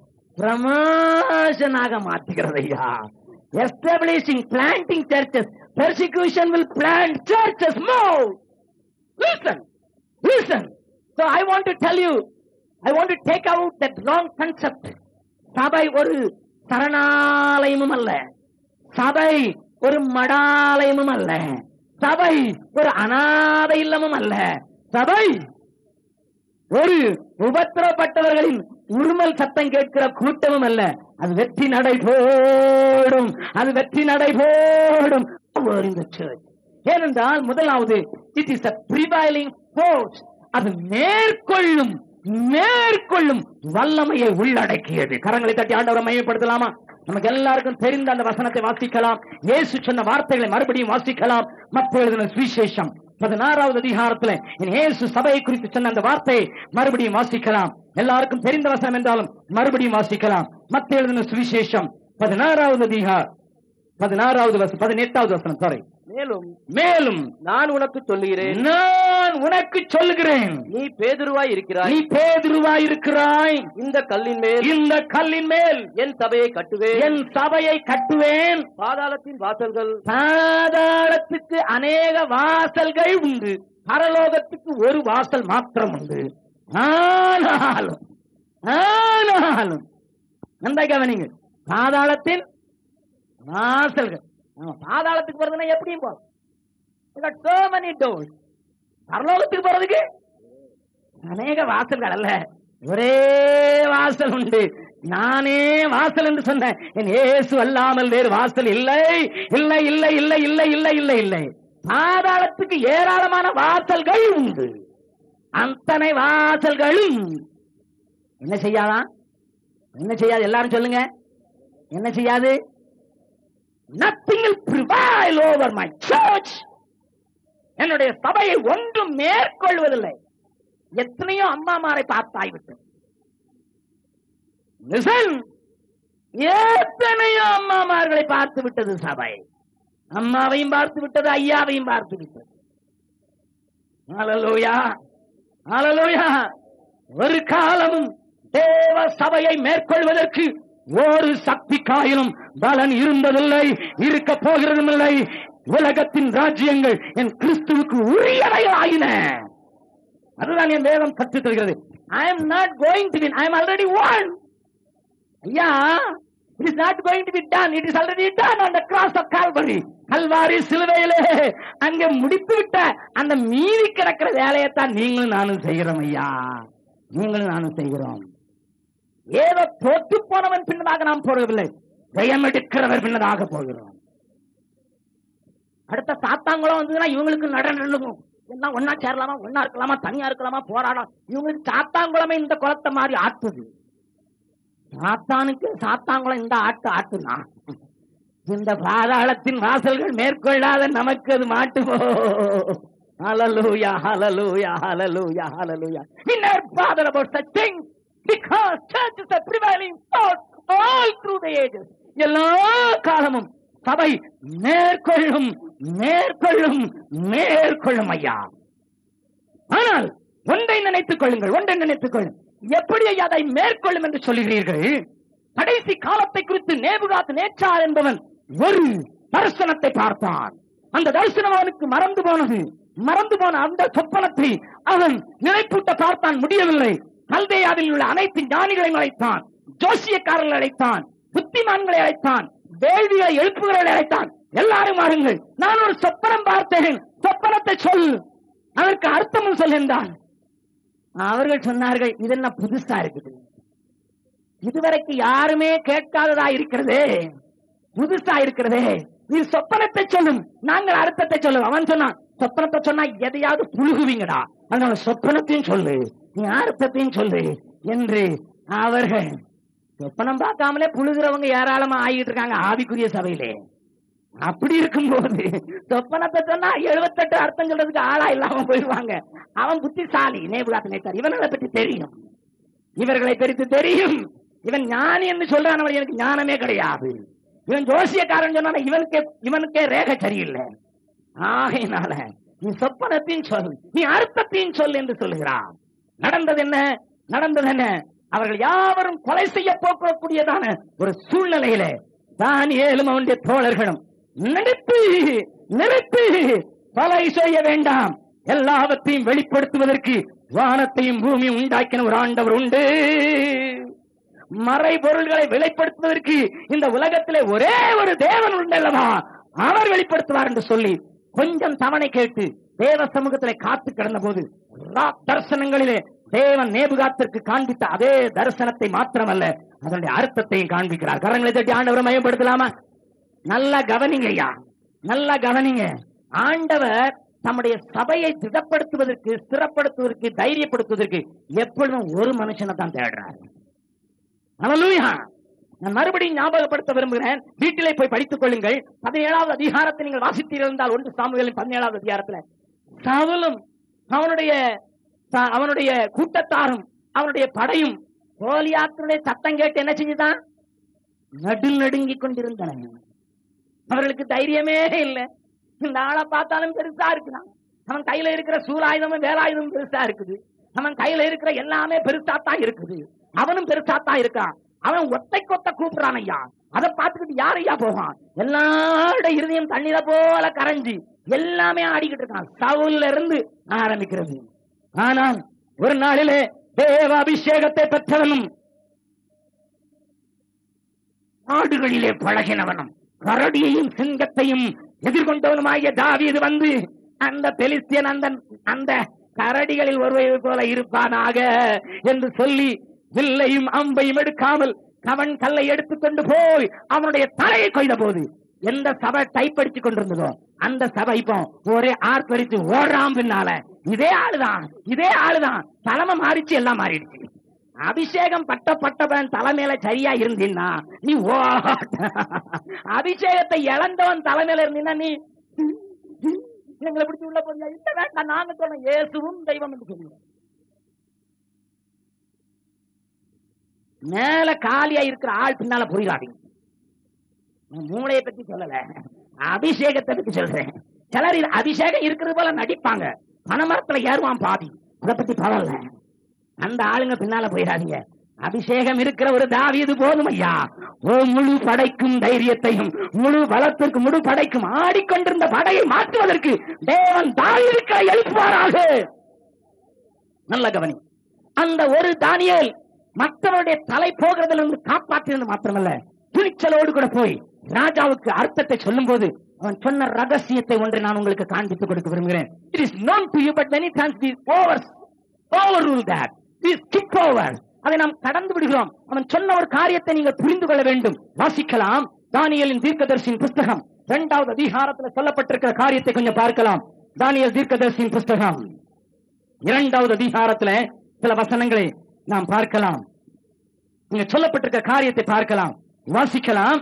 பிரமோஷனாக மாற்றுகிறது ஐயா establishing planting churches persecution will plant churches more listen listen So I want to tell you, I want to take out that wrong concept. சபை ஒரு சரணாலயமும் அல்ல சபை ஒரு மடாலயமும் அல்ல சபை ஒரு அனாதை இல்லமும் அல்ல சபை ஒரு உபத்திரப்பட்டவர்களின் உருமல் சத்தம் கேட்கிற கூட்டமும் அல்ல அது வெற்றி நடை போடும் அது வெற்றி நடை போடும் இந்த சர்ச் ஏனென்றால் முதலாவது it is a prevailing force அது மேற்கொள்ளும் மேற்கொள்ளும் வல்லமையை உள்ளடக்கியது கரங்களை தட்டி ஆண்டவரை மையப்படுத்தலாமா நமக்கு எல்லாருக்கும் தெரிந்த அந்த வசனத்தை வாசிக்கலாம் இயேசு சொன்ன வார்த்தைகளை மறுபடியும் வாசிக்கலாம் மத்த எழுதின சுவிசேஷம் பதினாறாவது அதிகாரத்துல என் இயேசு சபையை குறித்து சொன்ன அந்த வார்த்தையை மறுபடியும் வாசிக்கலாம் எல்லாருக்கும் தெரிந்த வசனம் என்றாலும் மறுபடியும் வாசிக்கலாம் மத்த எழுதின சுவிசேஷம் பதினாறாவது அதிகார் பதினாறாவது வசனம் பதினெட்டாவது வசனம் சாரி மேலும் மேலும் நான் உனக்கு சொல்லுகிறேன் நான் உனக்கு சொல்லுகிறேன் நீ பேதுருவாய் இருக்கிறாய் நீ பேதுருவாய் இருக்கிறாய் இந்த கல்லின் மேல் இந்த கல்லின் மேல் என் சபையை கட்டுவேன் என் சபையை கட்டுவேன் பாதாளத்தின் வாசல்கள் பாதாளத்துக்கு அநேக வாசல்கள் உண்டு பரலோகத்துக்கு ஒரு வாசல் மாத்திரம் உண்டு ஆனாலும் ஆனாலும் நன்றா கவனிங்க பாதாளத்தின் வாசல்கள் ஆமா, பாதாளத்துக்கு போறதுன்னா எப்படியும் போகும் so many doors பரலோகத்துக்கு போறதுக்கு அநேக வாசல்கள் அல்ல ஒரே வாசல் உண்டு நானே வாசல் என்று சொன்னேன் என் இயேசு அல்லாமல் வேறு வாசல் இல்லை இல்லை இல்லை இல்லை இல்லை இல்லை இல்லை இல்லை பாதாளத்துக்கு ஏராளமான வாசல்கள் உண்டு அத்தனை வாசல்களும் என்ன செய்யாதான் என்ன செய்யாது எல்லாரும் சொல்லுங்க என்ன செய்யாது nothing will prevail over my church என்னுடைய சபையை ஒன்றும் மேற்கொள்வதில்லை எத்தனையோ அம்மாமாரை பார்த்தாய்விட்டு Listen. எத்தனையோ அம்மாமார்களை பார்த்து விட்டது சபை அம்மாவையும் பார்த்து விட்டது ஐயாவையும் பார்த்து விட்டது ஹalleluya ஹalleluya ஒரு காலமும் தேவ சபையை மேற்கொள்வதற்கு ஒரு சக்தி காயிலும் பலன் இருந்ததில்லை இருக்க போகிறதும் இல்லை உலகத்தின் ராஜ்யங்கள் என் கிறிஸ்துவுக்கு உரியவைகளாயின அதுதான் என் வேதம் கற்றுத் தருகிறது I am not going to win I am already won ஐயா it is not going to be done it is already done on the cross of Calvary கல்வாரி சிலுவையிலே அங்க முடித்து விட்ட அந்த மீதி கிடக்கிற வேலையைத்தான் நீங்களும் நானும் செய்கிறோம் ஐயா நீங்களும் நானும் செய்கிறோம் ஏதோ தோற்று போனவன் பின்னதாக நாம் போகவில்லை ஜெயம் எடுக்கிறவர் பின்னதாக போகிறோம் அடுத்த சாத்தாங்குளம் வந்ததுன்னா இவங்களுக்கு நட நடக்கும் எல்லாம் ஒன்னா சேரலாமா ஒன்னா இருக்கலாமா தனியா இருக்கலாமா போராடலாம் இவங்களுக்கு சாத்தாங்குளமே இந்த குளத்தை மாதிரி ஆட்டுது சாத்தானுக்கு சாத்தாங்குளம் இந்த ஆட்டு ஆட்டுனா இந்த பாதாளத்தின் வாசல்கள் மேற்கொள்ளாத நமக்கு அது மாட்டுமோ ஹalleluya hallelujah hallelujah hallelujah we never bother about such things because church is a prevailing force all through the ages எல்லா காலமும் சபை மேற்கொள்ளும் மேற்கொள்ளும் மேற்கொள்ளும் ஐயா ஆனால் ஒன்றை நினைத்துக் கொள்ளுங்கள் ஒன்றை நினைத்துக் கொள்ளுங்கள் எப்படி ஐயா அதை மேற்கொள்ளும் என்று சொல்லுகிறீர்கள் கடைசி காலத்தை குறித்து நேபுகாத் நேச்சார் என்பவன் ஒரு தரிசனத்தை பார்த்தான் அந்த தரிசனம் அவனுக்கு மறந்து போனது மறந்து போன அந்த சொப்பனத்தை அவன் நினைப்பூட்ட பார்த்தான் முடியவில்லை கல்தேயாவில் உள்ள அனைத்து ஞானிகளையும் அழைத்தான் ஜோசியக்காரர்களை அழைத்தான் புத்திமான்களை அழைத்தான் வேள்விகளை எழுப்புகிறவர்களை அழைத்தான் எல்லாரும் வாருங்கள் நான் ஒரு சொப்பனம் பார்த்தேன் சொப்பனத்தை சொல் அதற்கு அர்த்தமும் சொல் என்றான் அவர்கள் சொன்னார்கள் இது என்ன புதுசா இருக்குது இதுவரைக்கும் யாருமே கேட்காததா இருக்கிறதே புதுசா இருக்கிறதே நீ சொப்பனத்தை சொல்லும் நாங்கள் அர்த்தத்தை சொல்லும் அவன் சொன்னான் சொப்பனத்தை சொன்னா எதையாவது புழுகுவீங்கடா அதனால சொப்பனத்தையும் சொல்லு நீ அர்த்தத்தையும் சொல்லு என்று அவர்கள் சொப்பனம் பார்க்காமலே புழுகிறவங்க ஏராளமா ஆகிட்டு இருக்காங்க ஆவிக்குரிய சபையிலே அப்படி இருக்கும்போது சொப்பனத்தை சொன்னா எழுபத்தெட்டு அர்த்தம் சொல்றதுக்கு ஆளா இல்லாம போயிடுவாங்க அவன் புத்திசாலி நேபுகாத்து நேத்தார் இவனை பற்றி தெரியும் இவர்களை குறித்து தெரியும் இவன் ஞானி என்று சொல்றான் அவன் எனக்கு ஞானமே கிடையாது இவன் ஜோசியக்காரன் சொன்னா இவனுக்கே இவனுக்கே ரேகை சரியில்லை ஆகையினால நீ சொப்பனத்தையும் சொல் நீ அர்த்தத்தையும் சொல் என்று சொல்லுகிறான் நடந்தது என்ன நடந்தது என்ன அவர்கள் யாவரும் கொலை செய்ய போக்கக்கூடியதான ஒரு சூழ்நிலையிலே தானியேலும் அவனுடைய தோழர்களும் நிறுத்தி நிறுத்தி கொலை செய்ய வேண்டாம் எல்லாவற்றையும் வெளிப்படுத்துவதற்கு வானத்தையும் பூமியும் உண்டாக்கின ஒரு ஆண்டவர் உண்டு மறைபொருள்களை வெளிப்படுத்துவதற்கு இந்த உலகத்திலே ஒரே ஒரு தேவன் உண்டல்லவா அவர் வெளிப்படுத்துவார் என்று சொல்லி கொஞ்சம் தவணை கேட்டு தேவ சமூகத்திலே காத்து கிடந்த போது தரிசனங்களிலே தேவன் நேபுகாத்திற்கு காண்பித்த அதே தரிசனத்தை மாத்திரமல்ல அதனுடைய அர்த்தத்தையும் காண்பிக்கிறார் கரங்களை தட்டி ஆண்டவரை மயப்படுத்தலாமா நல்லா கவனிங்க ஐயா நல்லா கவனிங்க ஆண்டவர் தம்முடைய சபையை திடப்படுத்துவதற்கு ஸ்திரப்படுத்துவதற்கு தைரியப்படுத்துவதற்கு எப்பொழுதும் ஒரு மனுஷனை தான் தேடுறாரு ஹalleluya நான் மறுபடியும் ஞாபகப்படுத்த விரும்புகிறேன் வீட்டிலே போய் படித்துக் கொள்ளுங்கள் பதினேழாவது அதிகாரத்தை நீங்கள் வாசித்தீர்கள் ஒன்று சாமுவேலின் பதினேழாவது அதிகாரத்துல சவுலும் அவனுடைய த- அவனுடைய கூட்டத்தாரும் அவனுடைய படையும் கோலியாத்தினுடைய சத்தம் கேட்டு என்ன செஞ்சுதான் நடு நடுங்கிக் கொண்டிருந்தன அவர்களுக்கு தைரியமே இல்லை இந்த ஆளை பார்த்தாலும் பெருசா இருக்குதான் அவன் கையில இருக்கிற சூலாயுதமும் வேலாயுதமும் பெருசா இருக்குது அவன் கையில இருக்கிற எல்லாமே பெருசா தான் இருக்குது அவனும் பெருசா தான் இருக்கான் அவன் ஒத்தை கொத்த கூப்பிடுறான் ஐயா அதை பார்த்துக்கிட்டு யார் ஐயா போவான் எல்லாரோட இருதயம் தண்ணீர போல கரைஞ்சி எல்லாமே ஆடிக்கிட்டு இருக்கான் சவுல்ல இருந்து ஆரம்பிக்கிறது ஆனால் ஒரு நாளிலே தேவ அபிஷேகத்தை பெற்றவனும் ஆடுகளிலே பழகினவனும் கரடியையும் சிங்கத்தையும் எதிர்கொண்டவனுமாகிய தாவீது வந்து அந்த பெலிஸ்தியன் அந்த அந்த கரடிகளில் ஒருவரை போல இருப்பானாக என்று சொல்லி வில்லையும் அம்பையும் எடுக்காமல் அவன் கல்லை எடுத்துக்கொண்டு போய் அவனுடைய தலையை கொய்த போது எந்த சபை டைப்படிச்சு கொண்டிருந்ததோ அந்த சபை இப்போ ஒரே ஆர்ப்பரிச்சு ஓடுறான் பின்னால இதே ஆளுதான் இதே ஆளுதான் தலைமை மாறிச்சு எல்லாம் மாறிடுச்சு அபிஷேகம் பட்ட பட்டவன் தலைமையில சரியா இருந்தீன்னா நீ ஓ அபிஷேகத்தை இழந்தவன் தலைமையில இருந்தீன்னா நீ எங்களை பிடிச்சு உள்ள போறியா இல்ல வேண்டாம் நாங்க சொன்னோம் இயேசுவும் தெய்வம் என்று சொல்லுவோம் மேல காலியா இருக்கிற ஆள் பின்னால புரியாதீங்க நான் மூளையை பத்தி சொல்லல அபிஷேகத்தை பத்தி சொல்றேன் சிலர் இது அபிஷேகம் இருக்கிறது போல நடிப்பாங்க பனைமரத்துல ஏறுவான் பாதி அதை பத்தி பரவாயில்ல அந்த ஆளுங்க பின்னால போயிடாதீங்க அபிஷேகம் இருக்கிற ஒரு தாவீது போதும் ஐயா ஓ முழு படைக்கும் தைரியத்தையும் முழு பலத்திற்கு முழு படைக்கும் ஆடிக்கொண்டிருந்த படையை மாற்றுவதற்கு தேவன் தாவீதுக்களை எழுப்புவாராக நல்ல கவனி அந்த ஒரு தானியேல் மற்றவருடைய தலை போகிறதிலிருந்து காப்பாற்றினது மாத்திரமல்ல துணிச்சலோடு கூட போய் ராஜாவுக்கு அர்த்தத்தை சொல்லும் போது அவன் சொன்ன ரகசியத்தை ஒன்றை நான் உங்களுக்கு காண்பித்துக் கொடுக்க விரும்புகிறேன் it is known to you but many times we over overrule that we skip over அதை நாம் கடந்து விடுகிறோம் அவன் சொன்ன ஒரு காரியத்தை நீங்கள் புரிந்து கொள்ள வேண்டும் வாசிக்கலாம் தானியலின் தீர்க்கதரிசியின் புஸ்தகம் இரண்டாவது அதிகாரத்தில் சொல்லப்பட்டிருக்கிற காரியத்தை கொஞ்சம் பார்க்கலாம் தானியல் தீர்க்கதரிசியின் புஸ்தகம் இரண்டாவது அதிகாரத்துல சில வசனங்களை நாம் பார்க்கலாம் இங்க சொல்லப்பட்டிருக்க காரியத்தை பார்க்கலாம் வாசிக்கலாம்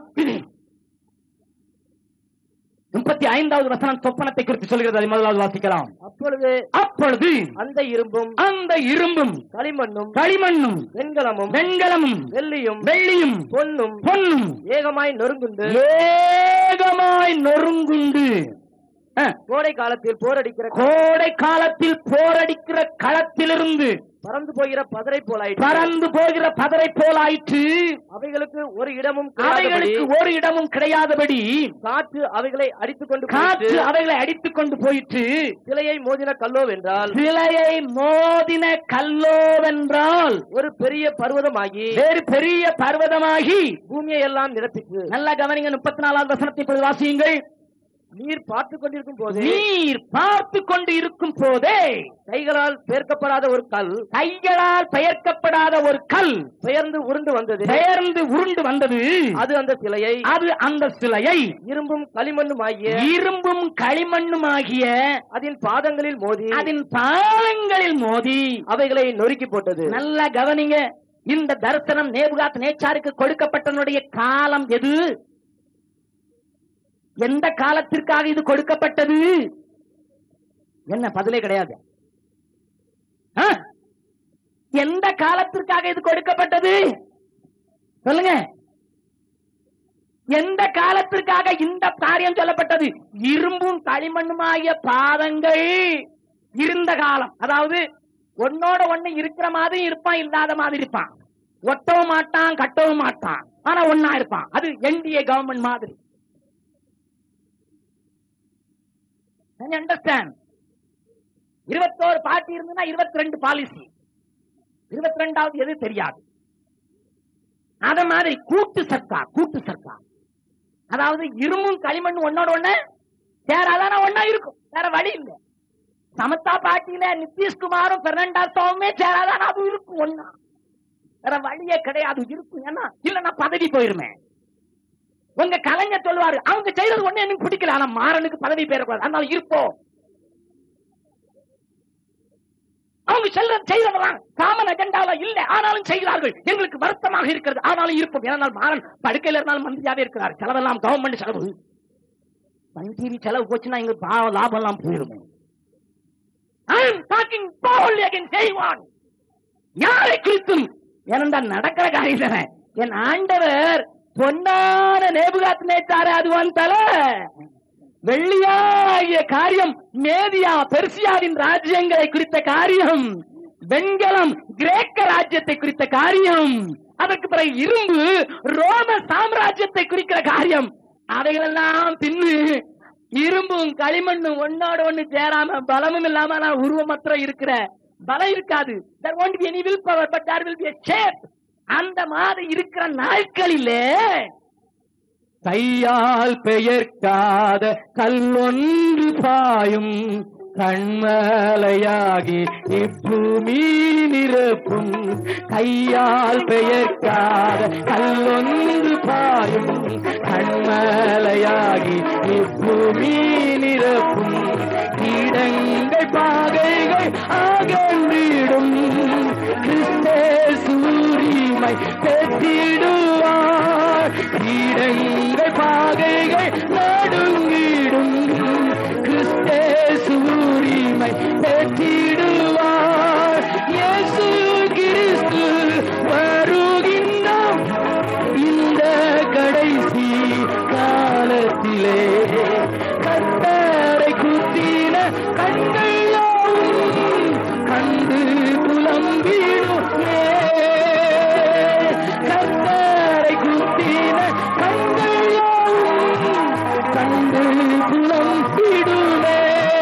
முப்பத்தி ஐந்தாவது வசனம் சொப்பனத்தை குறித்து சொல்கிறது அதை முதலாவது வாசிக்கலாம் அப்பொழுது அப்பொழுது அந்த இரும்பும் அந்த இரும்பும் களிமண்ணும் களிமண்ணும் வெண்கலமும் வெண்கலமும் வெள்ளியும் வெள்ளியும் பொன்னும் பொன்னும் ஏகமாய் நொறுங்குண்டு ஏகமாய் நொறுங்குண்டு அஹ், கோடை காலத்தில் போரடிக்கிற கோடை காலத்தில் போரடிக்கிற களத்திலிருந்து பறந்து போகிற பதரை போலாயிற்று பறந்து போகிற பதரை போலாயிற்று அவைகளுக்கு ஒரு இடமும் கிடையாதபடி அவைகளுக்கு ஒரு இடமும் கிடையாதபடி காற்று அவைகளை அடித்துக் கொண்டு காற்று போயிற்று. அவைகளை அடித்துக் கொண்டு போயிற்று சிலையை மோதின கல்லோவென்றால் சிலையை மோதின கல்லோவென்றால் ஒரு பெரிய பர்வதமாகி வேறு பெரிய பர்வதமாகி பூமியை எல்லாம் நிரப்பிற்று நல்லா கவனிங்க முப்பத்தி நாலாவது வசனத்தை இப்பொழுது வாசியுங்கள் நீர் பார்த்து கொண்டிருக்கும் போது நீர் பார்த்து கொண்டு இருக்கும் போதே கைகளால் பேர்க்கப்படாத ஒரு கல் கைகளால் பெயர்க்கப்படாத ஒரு கல் பெயர்ந்து உருண்டு வந்தது பெயர்ந்து உருண்டு வந்தது அது அந்த சிலையை அது அந்த சிலையை இரும்பும் களிமண்ணும் ஆகிய இரும்பும் களிமண்ணுமாகிய அதன் பாதங்களில் மோதி அதன் பாலங்களில் மோதி அவைகளை நொறுக்கி போட்டது நல்லா கவனிங்க இந்த தரிசனம் நேபுகாத் நேச்சாருக்கு கொடுக்கப்பட்டனுடைய காலம் எது எந்த காலத்திற்காக இது கொடுக்கப்பட்டது என்ன பதிலே கிடையாது ஆ? எந்த காலத்திற்காக இது கொடுக்கப்பட்டது சொல்லுங்க எந்த காலத்திற்காக இந்த காரியம் சொல்லப்பட்டது இரும்பும் களிமண்ணுமாகிய பாதங்கள் இருந்த காலம் அதாவது ஒன்னோட ஒண்ணு இருக்கிற மாதிரி இருப்பான் இல்லாத மாதிரி இருப்பான் ஒட்டவும் மாட்டான் கட்டவும் மாட்டான் ஆனா ஒன்னா இருப்பான் அது என்டிஏ கவர்மெண்ட் மாதிரி அண்டர்ஸ்டாண்ட் இருபத்தோரு பார்ட்டி இருந்ததுன்னா இருபத்தி ரெண்டு பாலிசி இருபத்தி ரெண்டாவது எது தெரியாது அத மாதிரி கூட்டு சர்க்கார் கூட்டு சர்க்கார் அதாவது இரும்பும் களிமண்ணும் ஒன்னோட ஒண்ணு சேராதான ஒண்ணா இருக்கும் வேற வழி இல்லை சமதா பார்ட்டியில நிதிஷ்குமாரும் பெர்னாண்டாஸாவுமே சேராதான அது இருக்கும் ஒண்ணா வேற வழியே கிடையாது இருக்கும் ஏன்னா இல்ல பதவி போயிருமே உங்க கலைஞர் சொல்லுவாரு அவங்க செய்யறது ஒண்ணு எனக்கு பிடிக்கல ஆனா மாறனுக்கு பதவி பெறக்கூடாது அதனால இருப்போம் அவங்க செல்ற செய்யறதெல்லாம் காமன் அஜெண்டால இல்ல ஆனாலும் செய்கிறார்கள் எங்களுக்கு வருத்தமாக இருக்கிறது ஆனாலும் இருப்போம் ஏனால் மாறன் படுக்கையில இருந்தாலும் மந்திரியாவே இருக்கிறார் செலவெல்லாம் கவர்மெண்ட் செலவு சன் டிவி செலவு போச்சுன்னா எங்க பாவ லாபம் எல்லாம் போயிருமே I am talking boldly against anyone. யாரை குறித்தும் ஏனென்றால் நடக்கிற காரியம் தானே என் ஆண்டவர் பொன்னான நேபுகாத் நேச்சாரு அது வந்தால வெள்ளியாகிய காரியம் மேதியா பெர்சியாவின் ராஜ்யங்களை குறித்த காரியம் வெண்கலம் கிரேக்க ராஜ்யத்தை குறித்த காரியம் அதற்கு பிறகு இரும்பு ரோம சாம்ராஜ்யத்தை குறிக்கிற காரியம் அவைகளெல்லாம் பின்னு இரும்பும் களிமண்ணும் ஒன்னோட ஒண்ணு சேராம பலமும் இல்லாம நான் உருவமற்ற இருக்கிற பலம் இருக்காது there won't be any will power but there will be a shape அந்த மாதிரி இருக்கிற நாட்களிலே கையால் பெயர்க்காத கல்லொன்று பாயும் கண்மலையாகி இப்பூமி நிரப்பும் கையால் பெயர்க்காத கல்லொன்று பாயும் கண்மலையாகி இப்பூமி நிரப்பும் இடங்கள் பாகைகள் அகன்றிடும் கிறிஸ்தே சூரிமை பெற்றிடுவார் இடங்கள் பாகைகள் நடுங்கிடும் கிறிஸ்தே சூரிமை பெற்றிடுவார் இயேசு கிறிஸ்து வருகின்றார் இந்த கடைசி காலத்திலே புலம் விடுமே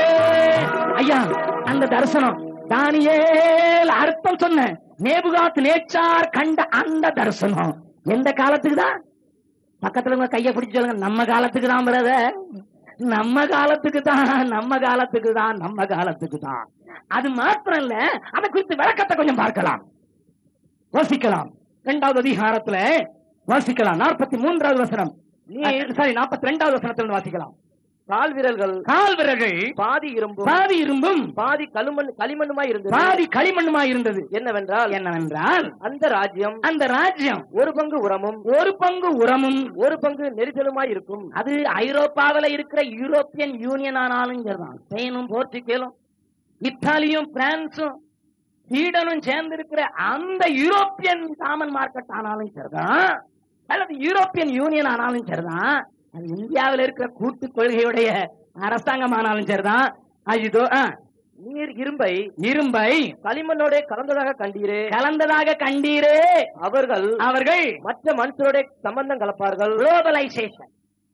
ஐயா அந்த தரிசனம் தானியேல் அர்த்தம் சொன்ன நேபுகாத் நேச்சார் கண்ட அந்த தரிசனம் எந்த காலத்துக்கு தான் பக்கத்துல உங்க கைய பிடிச்சு சொல்லுங்க நம்ம காலத்துக்கு தான் பிரதர் நம்ம காலத்துக்கு தான் நம்ம காலத்துக்கு தான் நம்ம காலத்துக்கு தான் அது மாத்திரம் இல்ல அதை குறித்து விளக்கத்தை கொஞ்சம் பார்க்கலாம் வாசிக்கலாம் இரண்டாவது அதிகாரத்துல வாசிக்கலாம் நாற்பத்தி மூன்றாவது வசனம் சாரி நாற்பத்தி ரெண்டாவது வசனத்துல வாசிக்கலாம் கால் விரல்கள் கால் விரல்கள் பாதி இரும்பும் பாதி இரும்பும் பாதி களிமண் களிமண்ணுமாய் இருந்தது பாதி களிமண்ணுமா இருந்தது என்னவென்றால் என்னவென்றால் அந்த ராஜ்யம் அந்த ராஜ்யம் ஒரு பங்கு உரமும் ஒரு பங்கு உரமும் ஒரு பங்கு நெரிசலுமாய் இருக்கும் அது ஐரோப்பாவில இருக்கிற யூரோப்பியன் யூனியன் ஆனாலும் சரிதான் ஸ்பெயினும் போர்ச்சுகேலும் இத்தாலியும் பிரான்சும் ஸ்வீடனும் சேர்ந்து இருக்கிற அந்த யூரோப்பியன் காமன் மார்க்கெட் ஆனாலும் சரிதான் அல்லது யூரோப்பியன் யூனியன் ஆனாலும் சரிதான் அது இந்தியாவில் இருக்கிற கூட்டு கொள்கையுடைய அரசாங்கம் ஆனாலும் சரிதான் அது இதோ ஆ, நீர் இரும்பை இரும்பை களிமண்ணோட கலந்ததாக கண்டீரே கலந்ததாக கண்டீரே அவர்கள் அவர்கள் மற்ற மனுஷரோட சம்பந்தம் கலப்பார்கள் குளோபலைசேஷன்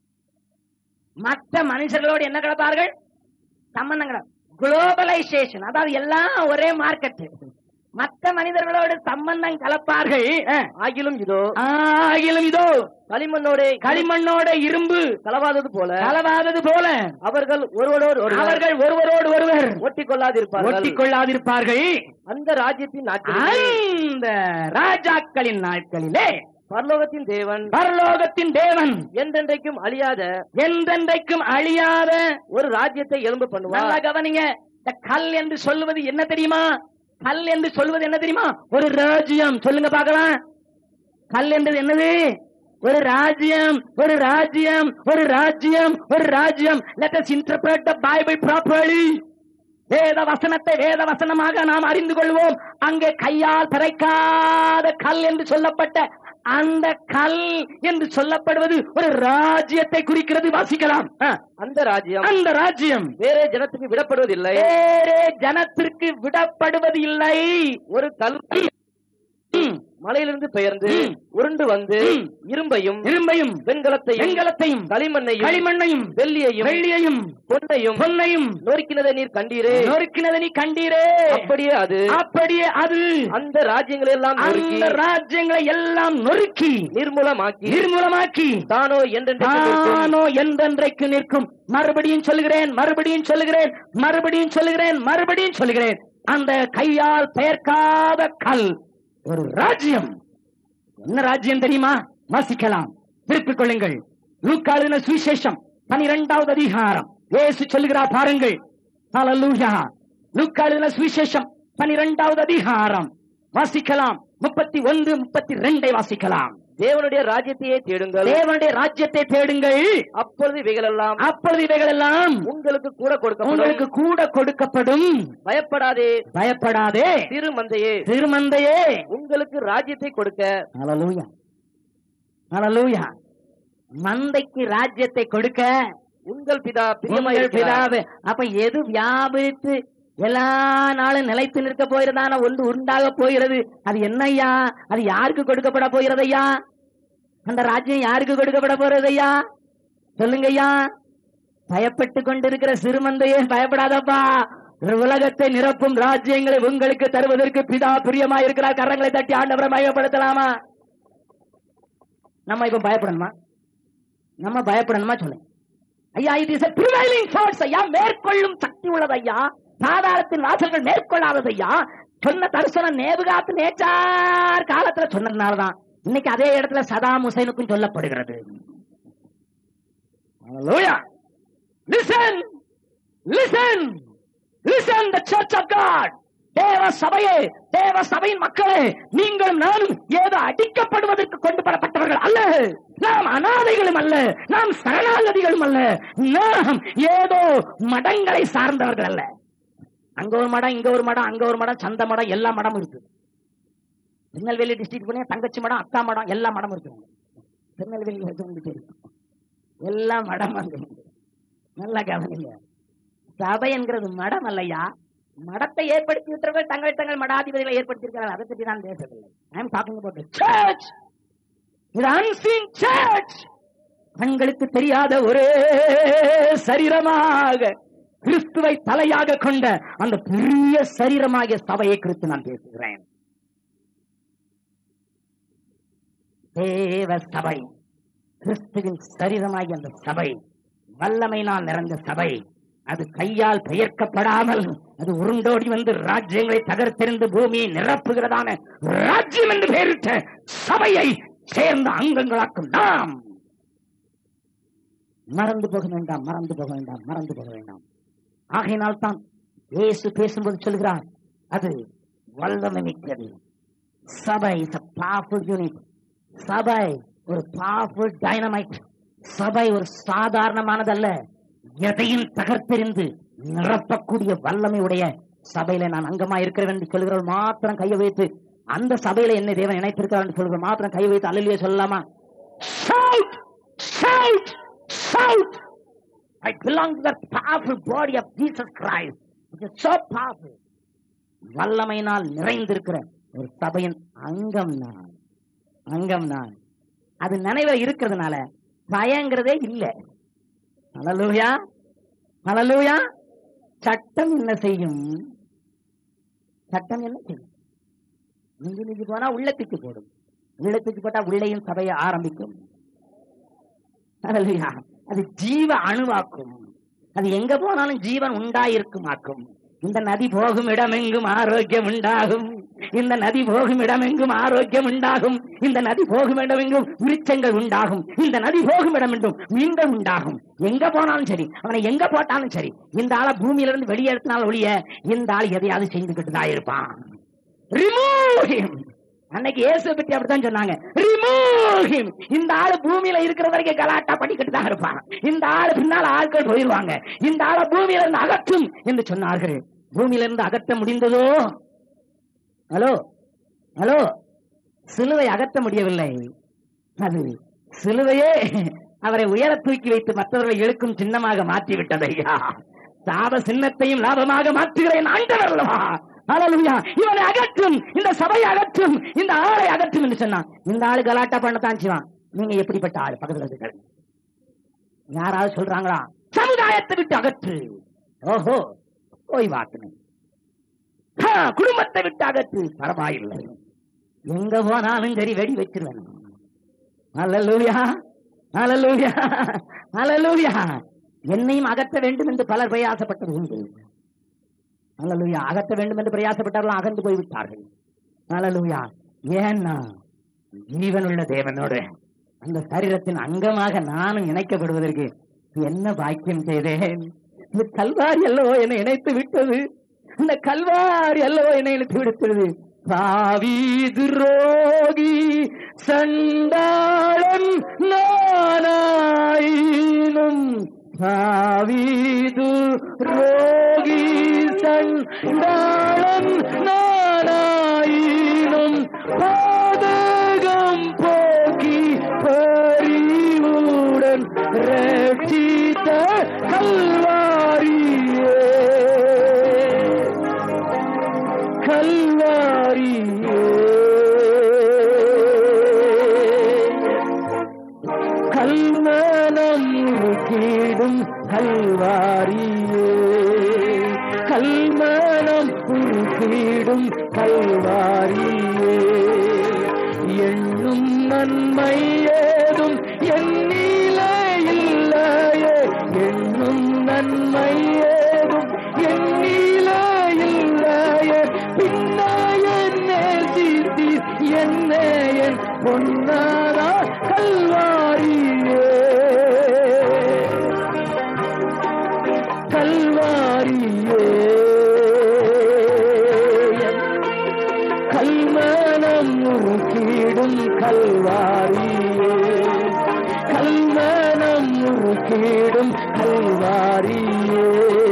மற்ற மனுஷர்களோடு என்ன கலப்பார்கள் சம்பந்தங்கள் குளோபலைசேஷன் அதாவது எல்லாம் ஒரே மார்க்கெட் மற்ற மனிதர்களோடு சம்பந்தம் கலப்பார்கள் அஹ், ஆகிலும் இதோ ஆகிலும் இதோ களிமண்ணோட களிமண்ணோட இரும்பு கலவாதது போல கலவாதது போல அவர்கள் ஒருவரோடு ஒருவர் அவர்கள் ஒருவரோடு ஒருவர் ஒட்டிக் கொள்ளாதிருப்பார்கள் ஒட்டிக் கொள்ளாதிருப்பார்கள் அந்த ராஜ்யத்தின் நாட்களிலே அந்த ராஜாக்களின் நாட்களிலே பரலோகத்தின் தேவன் பரலோகத்தின் தேவன் என்றென்றைக்கும் அழியாத என்றென்றைக்கும் அழியாத ஒரு ராஜ்யத்தை எலும்பு நல்லா பண்ணுவார் கவனிங்க இந்த கல் என்று சொல்லுவது என்ன தெரியுமா கல் என்று சொல்வது என்ன தெரியுமா ஒரு ராஜ்யம் சொல்லுங்க பார்க்கலாம் கல் என்றது என்னது ஒரு ராஜ்யம் ஒரு ராஜ்யம் ஒரு ராஜ்யம் ஒரு ராஜ்யம் let us interpret the bible properly வேத வசனத்தை வேத வசனமாக நாம் அறிந்து கொள்வோம் அங்கே கையால் பிறைக்காத கல் என்று சொல்லப்பட்ட அந்த கல் என்று சொல்லப்படுவது ஒரு ராஜ்யத்தை குறிக்கிறது வாசிக்கலாம் ஆ. அந்த ராஜ்யம் அந்த ராஜ்யம் வேற ஜனத்துக்கு விடப்படுவதில்லை வேறே ஜனத்திற்கு விடப்படுவது இல்லை ஒரு கல் ம். மலையிலிருந்து பெயர்ந்து ம். உருண்டு வந்து ம். இரும்பையும் இரும்பையும் வெண்கலத்தையும் வெண்கலத்தையும் களிமண்ணையும் களிமண்ணையும் வெள்ளியையும் வெள்ளியையும் பொன்னையும் பொன்னையும் நொறுக்கினதை நீர் கண்டீரே நொறுக்கினதை நீ கண்டீரே அப்படியே அது அப்படியே அது அந்த ராஜ்யங்களை எல்லாம் நொறுக்கி அந்த ராஜ்யங்களை எல்லாம் நொறுக்கி நிர்மூலமாக்கி நிர்மூலமாக்கி தானோ என்றென்றைக்கும் இருக்கும். தானோ என்றென்றைக்கு நிற்கும் மறுபடியும் சொல்லுகிறேன் மறுபடியும் சொல்லுகிறேன் மறுபடியும் சொல்லுகிறேன் மறுபடியும் சொல்லுகிறேன் அந்த கையால் பெயர்க்காத கல் ஒரு ராஜ்யம் என்ன ராஜ்யம் தெரியுமா வாசிக்கலாம் திருப்பிக் கொள்ளுங்கள் லூக்காளின சுவிசேஷம் பனிரெண்டாவது அதிகாரம் இயேசு சொல்லுகிறார் பாருங்கள் ஹalleluya லூக்காளின சுவிசேஷம் பனிரெண்டாவது அதிகாரம் வாசிக்கலாம் முப்பத்தி ஒன்று முப்பத்தி ரெண்டை வாசிக்கலாம் தேவனுடைய ராஜ்யத்தையே தேடுங்கள் தேவனுடைய ராஜ்யத்தை தேடுங்கள் அப்பொழுது இவைகளெல்லாம் அப்பொழுது இவைகளெல்லாம் உங்களுக்கு கூட கொடுக்கப்படும் உங்களுக்கு கூட கொடுக்கப்படும் பயப்படாதே பயப்படாதே சிறு மந்தையே திருமந்தையே உங்களுக்கு ராஜ்யத்தை கொடுக்க ஹalleluya ஹalleluya மந்தைக்கு ராஜ்யத்தை கொடுக்க உங்கள் பிதா உங்கள் பிரியமாயிருக்கிறார் பிதாவே அப்ப எது வியாபித்து எல்லா நாளும் நிலைத்து நிற்க போகிறதான ஒன்று உண்டாக போகிறது அது என்னய்யா அது யாருக்கு கொடுக்கப்பட போகிறது ஐயா அந்த ராஜ்யம் யாருக்கு கொடுக்கப்பட போறது ஐயா சொல்லுங்க ஐயா பயப்பட்டு கொண்டிருக்கிற சிறுமந்தையே பயப்படாதப்பா உலகத்தை நிரப்பும் ராஜ்யங்களை உங்களுக்கு தருவதற்கு பிதா பிரியமா இருக்கிறார் கரங்களை தட்டி ஆண்டவரை பயப்படுத்தலாமா நம்ம இப்ப பயப்படணுமா நம்ம பயப்படணுமா சொல்லுங்க ஐயா இது இஸ் ப்ரிவைலிங் ஃபோர்ஸ் ஐயா மேற்கொள்ளும் சக்தி உள்ளது ஐயா சாதாரத்தின் வாசல்கள் மேற்கொள்ளாதது ஐயா சொன்ன தரிசனம் நேபுகாத்து நேச்சார் காலத்துல சொன்னதுனாலதான் இன்னைக்கு அதே இடத்துல சதாம் ஹுசைனுக்கும் சொல்லப்படுகிறது Hallelujah. Listen, listen, listen the church of God. தேவ சபையே தேவ சபையின் மக்களே நீங்களும் நானும் ஏதோ அடிக்கப்படுவதற்கு கொண்டு வரப்பட்டவர்கள் அல்ல நாம் அனாதைகளும் அல்ல நாம் சரணாகதிகளும் அல்ல நாம் ஏதோ மடங்களை சார்ந்தவர்கள் அல்ல அங்க ஒரு மடம் இங்க ஒரு மடம் அங்க ஒரு மடம் சந்த மடம் எல்லா மடமும் இருக்கு திருநெல்வேலி டிஸ்ட்ரிக்ட் பண்ணி தங்கச்சி மடம் அக்கா மடம் எல்லா மடமும் இருக்கு திருநெல்வேலி வந்து தெரியும் எல்லா மடம் அங்க உண்டு. நல்லா கவனிங்க சபை என்கிறது மடம் அல்லையா மடத்தை ஏற்படுத்தி விட்டவர்கள் தங்கள் தங்கள் மடாதிபதிகளை ஏற்படுத்தியிருக்கிறார்கள் அதை பற்றி நான் பேசவில்லை I am talking about church இது அன்சீன் சர்ச் கண்களுக்கு தெரியாத ஒரே சரீரமாக கிறிஸ்துவை தலையாக கொண்ட அந்த பெரிய சரீரமாகிய சபையை குறித்து நான் பேசுகிறேன் தேவ சபை கிறிஸ்துவின் சரீரமாகிய அந்த சபை வல்லமையினால் நிறைந்த சபை அது கையால் பெயர்க்கப்படாமல் அது உருண்டோடி வந்து ராஜ்யங்களை தகர்த்தெறிந்து பூமியை நிரப்புகிறதான ராஜ்யம் என்று பெயரிட்ட சபையை சேர்ந்த அங்கங்களாக்கும் நாம் மறந்து போக வேண்டாம் மறந்து போக வேண்டாம் மறந்து போக வேண்டாம் ஆகையினால் தான் இயேசு பேசும்போது சொல்கிறார் அது வல்லமை மிக்கது சபை இஸ் பவர்ஃபுல் யூனிட் சபை ஒரு பவர்ஃபுல் டைனமைட் சபை ஒரு சாதாரணமானதல்ல எதையும் தகர்த்தெறிந்து நிரப்பக்கூடிய வல்லமை உடைய சபையில நான் அங்கமா இருக்கிறேன் என்று சொல்கிறவர்கள் மாத்திரம் கையை வைத்து அந்த சபையில என்ன தேவன் இணைத்திருக்கிறார் என்று சொல்கிற மாத்திரம் கையை வைத்து அல்லையே சொல்லலாமா shout shout shout I belong to the powerful body of Jesus Christ it is so powerful வல்லமையினால் நிறைந்திருக்கிற ஒரு சபையின் அங்கம் நான் அங்கம் நான் அது நினைவில் இருக்கிறதுனால பயங்கிறதே இல்லை ஹalleluya ஹalleluya சட்டம் என்ன செய்யும் சட்டம் என்ன செய்யும் மிஞ்சி மிஞ்சி போனா உள்ளத்துக்கு போடும் உள்ளத்துக்கு போட்டா உள்ளேயும் சபையை ஆரம்பிக்கும் ஹalleluya அது ஜீவ அணுவாக்கும் அது எங்க போனாலும் ஜீவன் உண்டாயிருக்குமாக்கும் இந்த நதி போகும் இடமெங்கும் ஆரோக்கியம் உண்டாகும் இந்த நதி போகும் இடமெங்கும் ஆரோக்கியம் உண்டாகும் இந்த நதி போகும் இடமெங்கும் விருச்சங்கள் உண்டாகும் இந்த நதி போகும் இடமெங்கும் மீன்கள் உண்டாகும் எங்க போனாலும் சரி அவனை எங்க போட்டாலும் சரி இந்த ஆளை பூமியில இருந்து வெளியேற்றினாலும் ஒழிய இந்த ஆள் எதையாவது செஞ்சுக்கிட்டு தான் இருப்பான் ரிமூவ் him அன்னைக்கு இயேசு பற்றி அப்படித்தான் சொன்னாங்க ரிமூவ் him இந்த ஆளு பூமியில இருக்கிற வரைக்கும் கலாட்டா பண்ணிக்கிட்டு தான் இருப்பான் இந்த ஆளு பின்னால ஆட்கள் போயிருவாங்க இந்த ஆளை பூமியில இருந்து அகற்றும் என்று சொன்னார்கள் பூமியில இருந்து அகற்ற முடிந்ததோ ஹலோ ஹலோ சிலுவை அகற்ற முடியவில்லை அது சிலுவையே அவரை உயர தூக்கி வைத்து மற்றவர்களை இழுக்கும் சின்னமாக மாற்றி விட்டது ஐயா சாப சின்னத்தையும் லாபமாக மாற்றுகிறேன் ஆண்டவர் அல்லவா ஹalleluya இவனை அகற்றும் இந்த சபையை அகற்றும் இந்த ஆளை அகற்றும் என்று சொன்னான் இந்த ஆளு கலாட்டா பண்ணத்தான் செய்வான் நீங்க எப்படிப்பட்ட ஆள் பக்கத்துல இருந்து யாராவது சொல்றாங்களா சமுதாயத்தை விட்டு அகற்று ஓஹோ போய் வாக்குனேன் குடும்பத்தை விட்டு அகற்று பரவாயில்லை எங்க போனாலும் சரி வெடி வச்சிருவேன் ஹalleluya ஹalleluya ஹalleluya என்னையும் அகற்ற வேண்டும் என்று பலர் பிரயாசப்பட்டது உண்டு ஹalleluya அகற்ற வேண்டும் என்று பிரயாசப்பட்டார்கள் அகன்று போய் விட்டார்கள் ஹalleluya ஏன்னா ஜீவனுள்ள தேவனோடு அந்த சரீரத்தின் அங்கமாக நானும் இணைக்கப்படுவதற்கு என்ன பாக்கியம் செய்தேன் இந்த கல்வாரி அல்லவோ என்னை இணைத்து விட்டது இந்த கல்வாரி அல்லவோ என்னை இணைத்து விடுத்தது பாவீது ரோகி சண்டாளன் நானாயினும் பாவீது ரோகி சண்டாளன் நானாயினும் பாதகம் போக்கி பரிவுடன் ரட்சித்த கல்வாரியே கல்வாரியே கல்மனம் கீடும் கல்வாரியே கல்மனம் கீடும் கல்வாரியே எண்ணும் நன்மை ஏதும் எண்ணிலே இல்லையே எண்ணும் நன்மை ஏதும் எண்ணிலே இல்லையே பின்னாயன் நேசித்தி என்ன என் பொன்னாரா கல்வாரியே கல்வாரியே கல்மனம் முறுக்கிடும் கல்வாரியே கல்மனம் முறுக்கிடும் கல்வாரியே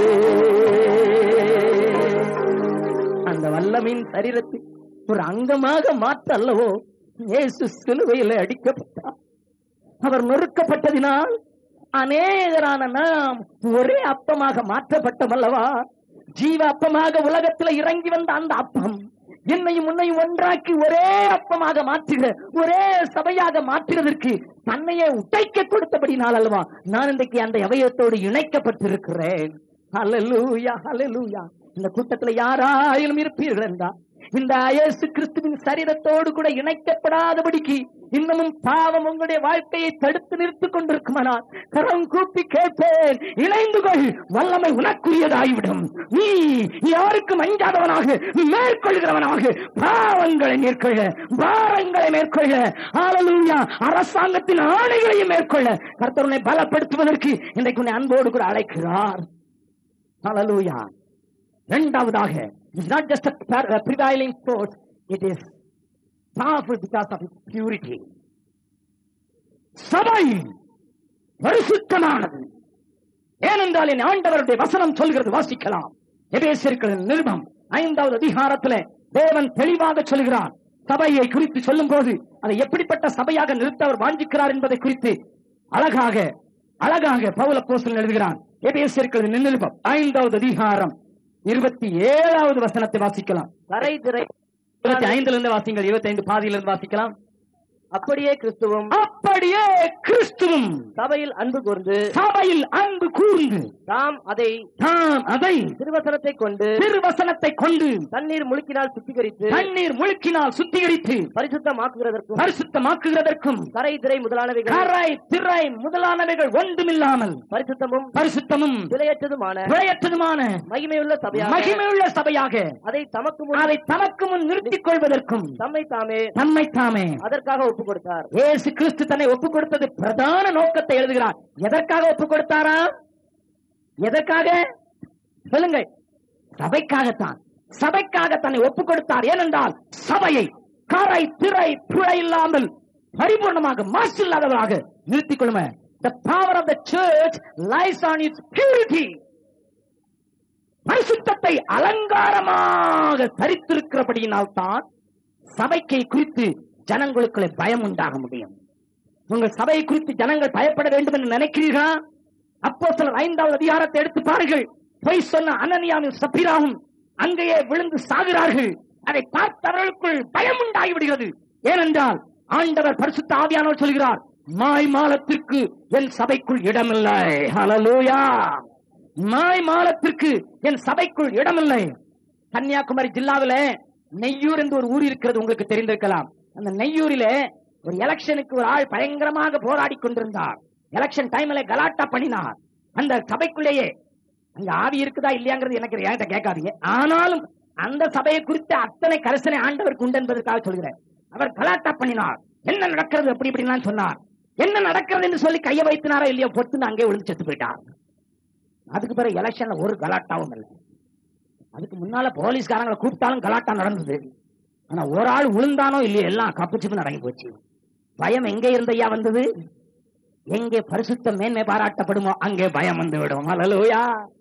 அந்த வல்லமின் சரீரத்தை ஒரு அங்கமாக மாற்ற அல்லவோ இயேசு சிலுவையில் அடிக்கப்பட்டார் அவர் நொறுக்கப்பட்டதினால் அநேகரான நாம் ஒரே அப்பமாக மாற்றப்பட்டோம் அல்லவா ஜீவ அப்பமாக உலகத்தில் இறங்கி வந்த அந்த அப்பம் என்னையும் உன்னையும் ஒன்றாக்கி ஒரே அப்பமாக மாற்றுகிற ஒரே சபையாக மாற்றுவதற்கு தன்னையே உடைக்க கொடுத்தபடினால் அல்லவா நான் இன்றைக்கு அந்த அவயத்தோடு இணைக்கப்பட்டிருக்கிறேன் ஹalleluya ஹalleluya இந்த கூட்டத்துல யாராயிலும் இருப்பீர்கள் என்றா இந்த இயேசு கிறிஸ்துவின் சரீரத்தோடு கூட இணைக்கப்படாதபடிக்கு இன்னமும் பாவம் உங்களுடைய வாழ்க்கையை தடுத்து நிறுத்திக் கொண்டிருக்குமானால் கரம் கூப்பி கேட்பேன் இணைந்து கொள் வல்லமை உனக்குரியதாகிவிடும் நீ யாருக்கும் அஞ்சாதவனாக மேற்கொள்கிறவனாக பாவங்களை மேற்கொள்ள பாரங்களை மேற்கொள்ள ஆளலூயா அரசாங்கத்தின் ஆணைகளையும் மேற்கொள்ள கர்த்தருனை பலப்படுத்துவதற்கு இன்றைக்கு உன்னை அன்போடு கூட அழைக்கிறார் ஹalleluya இரண்டாவதாக it's not just a prevailing force it is powerful because of its purity சபை பரிசுத்தமானது ஏனென்றால் என் ஆண்டவருடைய வசனம் சொல்கிறது வாசிக்கலாம் எபேசியர்களின் நிருபம் ஐந்தாவது அதிகாரத்திலே தேவன் தெளிவாக சொல்கிறார் சபையை குறித்து சொல்லும் போது அதை எப்படிப்பட்ட சபையாக நிறுத்த அவர் வாஞ்சிக்கிறார் என்பதை குறித்து அழகாக அழகாக பவுல போஸ்டல் எழுதுகிறான் எபேசியர்களின் நிருபம் ஐந்தாவது அதிகாரம் இருபத்தி ஏழாவது வசனத்தை வாசிக்கலாம் கரை திரை இருபத்தி ஐந்துல இருந்து வாசிங்கள் இருபத்தி ஐந்து பாதியிலிருந்து வாசிக்கலாம் அப்படியே கிறிஸ்துவும் அப்படியே கிறிஸ்துவும் சபையில் அன்பு கூர்ந்து சபையில் அன்பு கூர்ந்து தாம் அதை தாம் அதை திருவசனத்தை கொண்டு திருவசனத்தை கொண்டு தண்ணீர் முழுக்கினால் சுத்திகரித்து தண்ணீர் முழுக்கினால் சுத்திகரித்து பரிசுத்தமாக்குகிறதற்கும் பரிசுத்தமாக்குகிறதற்கும் கரை திரை முதலானவைகள் கரை திரை முதலானவைகள் ஒன்றுமில்லாமல் பரிசுத்தமும் பரிசுத்தமும் விலையற்றதுமான பிழையற்றதுமான மகிமையுள்ள சபையாக மகிமையுள்ள சபையாக அதை தமக்கு முன் அதை தமக்கு முன் நிறுத்திக் கொள்வதற்கும் தம்மை தாமே தம்மை தாமே அதற்காக ஒப்பு கொடுத்தார் இயேசு கிறிஸ்து தன்னை ஒப்புக் கொடுத்தது பிரதான நோக்கத்தை எழுதுகிறார் எதற்காக ஒப்புக் கொடுத்தாரா எதற்காக சொல்லுங்கள் சபைக்காகத்தான் சபைக்காக தன்னை ஒப்புக் கொடுத்தார் ஏனென்றால் சபையை கரை திரை பிழை இல்லாமல் பரிபூர்ணமாக மாசு இல்லாதவராக நிறுத்திக் கொள்ளும The power of the church lies on its purity. பரிசுத்தத்தை அலங்காரமாக தரித்திருக்கிறபடியினால் தான் சபைக்கை குறித்து ஜனங்களுக்குள்ளே பயம் உண்டாக முடியும் உங்கள் சபையை குறித்து ஜனங்கள் பயப்பட வேண்டும் என்று நினைக்கிறீர்களா அப்போ சிலர் ஐந்தாவது அதிகாரத்தை எடுத்து பாருங்கள் பொய் சொன்ன அனனியாவும் சப்பிராவும் அங்கேயே விழுந்து சாகிறார்கள் அதை பார்த்தவர்களுக்குள் பயம் உண்டாகி விடுகிறது ஏனென்றால் ஆண்டவர் பரிசுத்த ஆவியானவர் சொல்கிறார் மாய் மாலத்திற்கு என் சபைக்குள் இடமில்லை ஹalleluya மாய் மாலத்திற்கு என் சபைக்குள் இடமில்லை கன்னியாகுமரி ஜில்லாவில நெய்யூர் என்று ஒரு ஊர் இருக்கிறது உங்களுக்கு தெரிந்திருக்கலாம் அந்த நெய்யூரிலே ஒரு எலெக்ஷனுக்கு ஒரு ஆள் பயங்கரமாக போராடி கொண்டிருந்தார் எலெக்ஷன் டைம்ல கலாட்டா பண்ணினார் அந்த சபைக்குள்ளேயே அங்க ஆவி இருக்குதா இல்லையாங்கிறது எனக்கு என்கிட்ட கேட்காதீங்க ஆனாலும் அந்த சபையை குறித்து அத்தனை கரிசனை ஆண்டவருக்கு உண்டு என்பதற்காக சொல்கிறேன் அவர் கலாட்டா பண்ணினார் என்ன நடக்கிறது அப்படி இப்படிலாம் சொன்னார் என்ன நடக்கிறது என்று சொல்லி கையை வைத்தினாரா இல்லையோ பொத்துன்னு அங்கே விழுந்து செத்து போயிட்டார் அதுக்கு பிறகு எலெக்ஷன்ல ஒரு கலாட்டாவும் இல்லை அதுக்கு முன்னால போலீஸ்காரங்களை கூப்பிட்டாலும் கலாட்டா நடந்தது ஆனா ஒரு ஆள் விழுந்தானோ இல்லையோ எல்லாம் கப்புச்சுப்பு நடங்கி போச்சு பயம் எங்கே இருந்தையா வந்தது எங்கே பரிசுத்த மேன்மை பாராட்டப்படுமோ அங்கே பயம் வந்து விடும் அல்லலூயா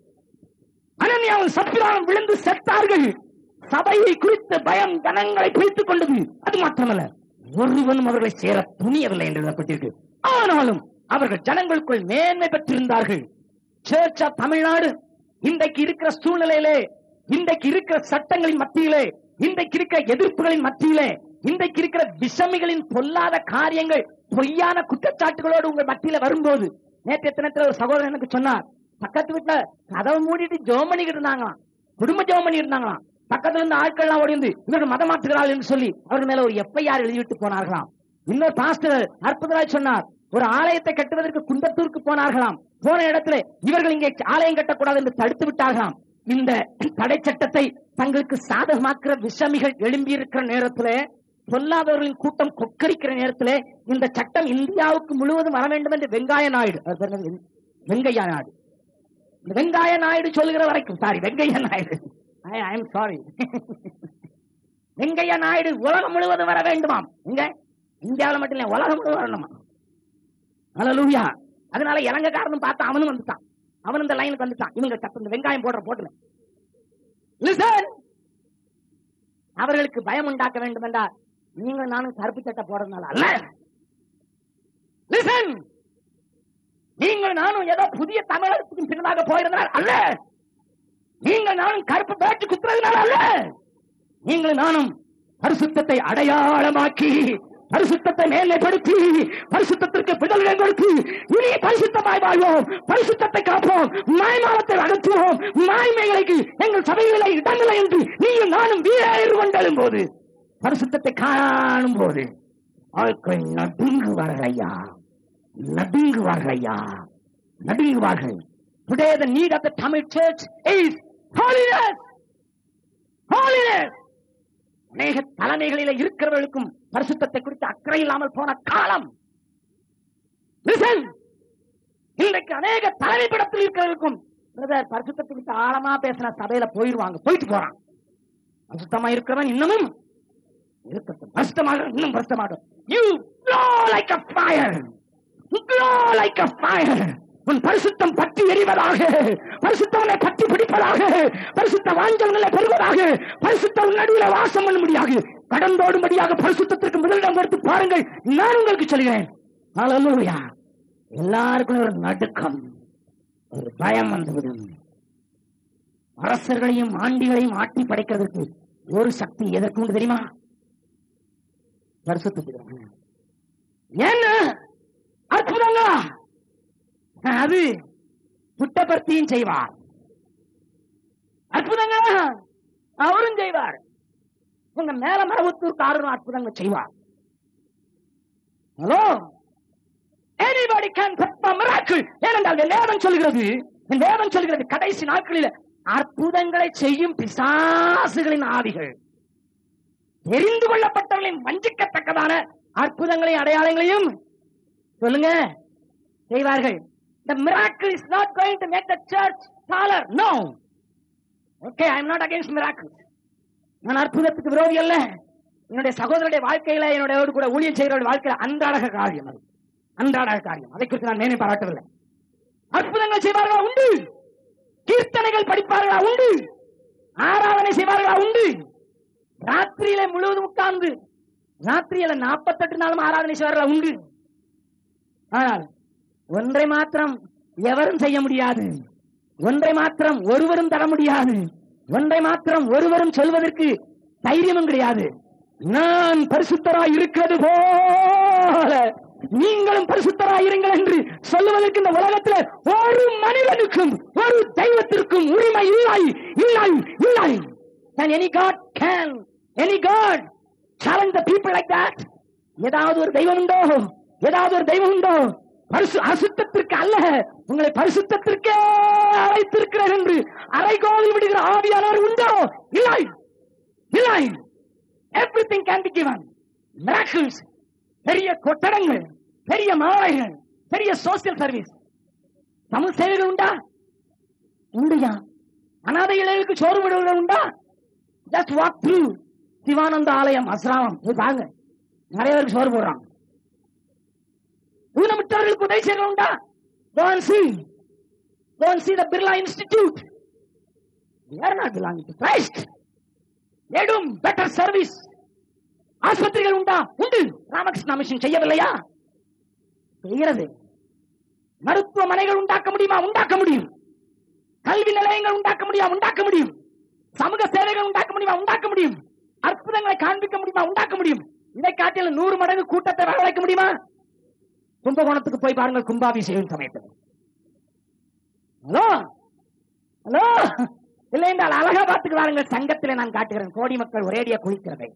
அனன்யாவும் சப்பிராவும் விழுந்து செத்தார்கள் சபையை குறித்த பயம் ஜனங்களை பிடித்துக் கொண்டது அது மாத்திரமல்ல ஒருவனும் அவர்களை சேர துணியவில்லை என்று எழுதப்பட்டிருக்கு ஆனாலும் அவர்கள் ஜனங்களுக்குள் மேன்மை பெற்றிருந்தார்கள் சர்ச் ஆஃப் தமிழ்நாடு இன்றைக்கு இருக்கிற சூழ்நிலையிலே இன்றைக்கு இருக்கிற சட்டங்களின் மத்தியிலே இன்றைக்கு இருக்கிற எதிர்ப்புகளின் மத்தியிலே இன்றைக்கு இருக்கிற விஷமிகளின் பொல்லாத காரியங்கள் பொய்யான குற்றச்சாட்டுகளோடு உங்கள் மத்தியில வரும்போது நேற்று தினத்துல ஒரு சகோதரன் எனக்கு சொன்னார் பக்கத்து வீட்டுல கதவை மூடிட்டு ஜோம் பண்ணிக்கிட்டு இருந்தாங்களாம் குடும்ப ஜோம் பண்ணி இருந்தாங்களாம் பக்கத்துல இருந்து ஆட்கள்லாம் ஓடி வந்து இவர்கள் மதம் மாற்றுகிறாள் என்று சொல்லி அவர்கள் மேல ஒரு எஃப்ஐஆர் எழுதிவிட்டு போனார்களாம் இன்னொரு பாஸ்டர் அற்புதராய் சொன்னார் ஒரு ஆலயத்தை கட்டுவதற்கு குண்டத்தூருக்கு போனார்களாம் போன இடத்துல இவர்கள் இங்கே ஆலயம் கட்டக்கூடாது என்று தடுத்து விட்டார்களாம் இந்த தடை சட்டத்தை தங்களுக்கு சாதகமாக்குற விஷமிகள் எழும்பி இருக்கிற நேரத்துல பொல்லாதவர்களின் கூட்டம் கொக்கரிக்கிற நேரத்துல இந்த சட்டம் இந்தியாவுக்கு முழுவதும் வர வேண்டும் என்று வெங்காய நாயுடு அவர் பேர் என்னது? வெங்கையா நாயுடு இந்த வெங்காய நாயுடு சொல்லுகிற வரைக்கும் sorry Venkaiah Naidu I am sorry Venkaiah Naidu உலகம் முழுவதும் வர வேண்டுமாம் இங்க இந்தியாவில் மட்டும் இல்ல உலகம் முழுவதும் வரணுமா அலலூயா அதனால இலங்கைக்காரனும் பார்த்து அவனும் வந்துட்டான் அவன் இந்த லைனுக்கு வந்துட்டான் இவங்க சட்டம் இந்த வெங்காயம் போடுற போட்டுல லிசன் அவர்களுக்கு பயம் உண்டாக்க வேண்டும் என்றால் நீங்கள் நானும் கருப்பு சட்டை போடுறதுனால அல்ல லிசன் நீங்கள் நானும் ஏதோ புதிய தமிழகத்துக்கு பின்னதாக போயிருந்தால் அல்ல நீங்கள் நானும் கருப்பு பேச்சு குத்துறதுனால அல்ல நீங்களும் நானும் பரிசுத்தத்தை அடையாளமாக்கி பரிசுத்தத்தை மேன்மைப்படுத்தி பரிசுத்தத்திற்கு பிடல்கள் கொடுத்து இனி பரிசுத்தமாய் வாழ்வோம் பரிசுத்தத்தை காப்போம் மாய்மாலத்தை அகற்றுவோம் மாய்மைகளுக்கு எங்கள் சபைகளை இடங்களை என்று நீயும் நானும் வீரேறு கொண்டெழும் போது பரிசுத்தத்தை காணும் போது வாழ்க்கை நடுங்குவார்கள் ஐயா நடுங்குவார்கள் ஐயா நடுங்குவார்கள் Today the need of the Tamil church is holiness. Holiness. அநேக தலைமைகளில இருக்கிறவர்களுக்கும் பரிசுத்தத்தை குறித்து அக்கறை இல்லாமல் போன காலம் Listen. இன்றைக்கு அநேக தலைமைப்படத்தில் இருக்கிறவர்களுக்கும் பிரதர் பரிசுத்தத்தை குறித்து ஆழமா பேசின சபையில போயிருவாங்க போயிட்டு போறான் பரிசுத்தமா இருக்கிறவன் இன்னமும் இருக்கட்டும் பரிசுத்தமாக இன்னும் பரிசுத்தமாக you glow like a fire glow like a fire உன் பரிசுத்தம் பற்றி எறிவதாக பரிசுத்தவனை பற்றி பிடிப்பதாக பரிசுத்த வாஞ்சவங்களை பெறுவதாக பரிசுத்த நடுவில் வாசம் பண்ணும்படியாக கடந்தோடும்படியாக பரிசுத்தத்திற்கு முதலிடம் கொடுத்து பாருங்கள் நான் உங்களுக்கு சொல்கிறேன் ஹalleluya எல்லாருக்கும் ஒரு நடுக்கம் ஒரு பயம் வந்துவிடும் அரசர்களையும் ஆண்டிகளையும் ஆட்டி படைக்கிறதுக்கு ஒரு சக்தி எதற்கு உண்டு தெரியுமா பரிசுத்தத்துக்கு என்ன அற்புதங்களா அது புட்டபர்த்தியும் செய்வார் அற்புதங்களா அவரும் செய்வார் உங்க மேல மரபுத்தூர்காரரும் அற்புதங்கள் செய்வார் hello anybody can perform miracle ஏனென்றால் என் வேதம் சொல்கிறது என் வேதம் சொல்கிறது கடைசி நாட்களில் அற்புதங்களை செய்யும் பிசாசுகளின் ஆவிகள் தெரிந்து கொள்ளப்பட்டவர்களின் வஞ்சிக்கத்தக்கதான அற்புதங்களையும் அடையாளங்களையும் சொல்லுங்க செய்வார்கள் the miracle is not going to make the church taller no okay i am not against miracles நான் அற்புதத்துக்கு விரோதி அல்ல என்னுடைய சகோதரருடைய வாழ்க்கையில என்னுடைய கூட ஊழியம் செய்கிறவருடைய வாழ்க்கையில அன்றாட காரியம் அது அன்றாட காரியம் அதை குறித்து நான் மேலே பாராட்டவில்லை அற்புதங்கள் செய்வார்களா உண்டு கீர்த்தனைகள் படிப்பார்களா உண்டு ஆராதனை செய்வார்களா உண்டு ராத்திரியில முழுவதும் உட்கார்ந்து ராத்திரியில நாற்பத்தெட்டு நாளும் ஆராதனை செய்வார்களா உண்டு ஆனால் ஒன்றை மாத்திரம் எவரும் செய்ய முடியாது ஒன்றை மாத்திரம் ஒருவரும் தர முடியாது ஒன்றை மாத்திரம் ஒருவரும் சொல்வதற்கு தைரியமும் கிடையாது நான் பரிசுத்தராய் இருக்கிறது போல நீங்களும் பரிசுத்தராய் இருங்கள் என்று சொல்லுவதற்கு இந்த உலகத்தில் ஒரு மனிதனுக்கும் ஒரு தெய்வத்திற்கும் உரிமை இல்லை இல்லை இல்லை Can any God can any God challenge the people like that? ஏதாவது ஒரு தெய்வம் உண்டோ ஏதாவது ஒரு தெய்வம் உண்டோ பரிசு அசுத்தத்திற்கு அல்ல உங்களை பரிசுத்தத்திற்கே அழைத்திருக்கிறார் என்று அரைகோவில் விடுகிற ஆவியானவர் உண்டோ இல்லை இல்லை everything can be given miracles பெரிய கொட்டடங்கள் பெரிய மாலைகள் பெரிய சோசியல் சர்வீஸ் தமிழ் சேவைகள் உண்டா உண்டுயா அனாதை இளைஞருக்கு சோறு விடுவது உண்டா ஜஸ்ட் வாக் த்ரூ சிவானந்த ஆலயம் அஸ்ராமம் போய் பாருங்க நிறைய பேருக்கு சோறு போடுறாங்க ஊனமிட்டவர்களுக்கு உதவி செய்யறது உண்டா go and see go and see the Birla Institute they are not belonging to Christ they do better service ஆஸ்பத்திரிகள் உண்டா உண்டு ராமகிருஷ்ண மிஷன் செய்யவில்லையா செய்கிறது மருத்துவமனைகள் உண்டாக்க முடியுமா உண்டாக்க முடியும் கல்வி நிலையங்கள் உண்டாக்க முடியுமா உண்டாக்க முடியும் சமூக சேவைகள் உண்டாக்க முடியுமா உண்டாக்க முடியும் அற்புதங்களை காண்பிக்க முடியுமா உண்டாக்க முடியும் இதை காட்டில் நூறு மடங்கு கூட்டத்தை வரவழைக்க முடியுமா கும்பகோணத்துக்கு போய் பாருங்கள் கும்பாபிஷேகம் சமயத்தில் ஹலோ ஹலோ இல்லை என்றால் அலகாபாத்துக்கு வாருங்கள் சங்கத்திலே நான் காட்டுகிறேன் கோடி மக்கள் ஒரேடியா குளிக்கிறதை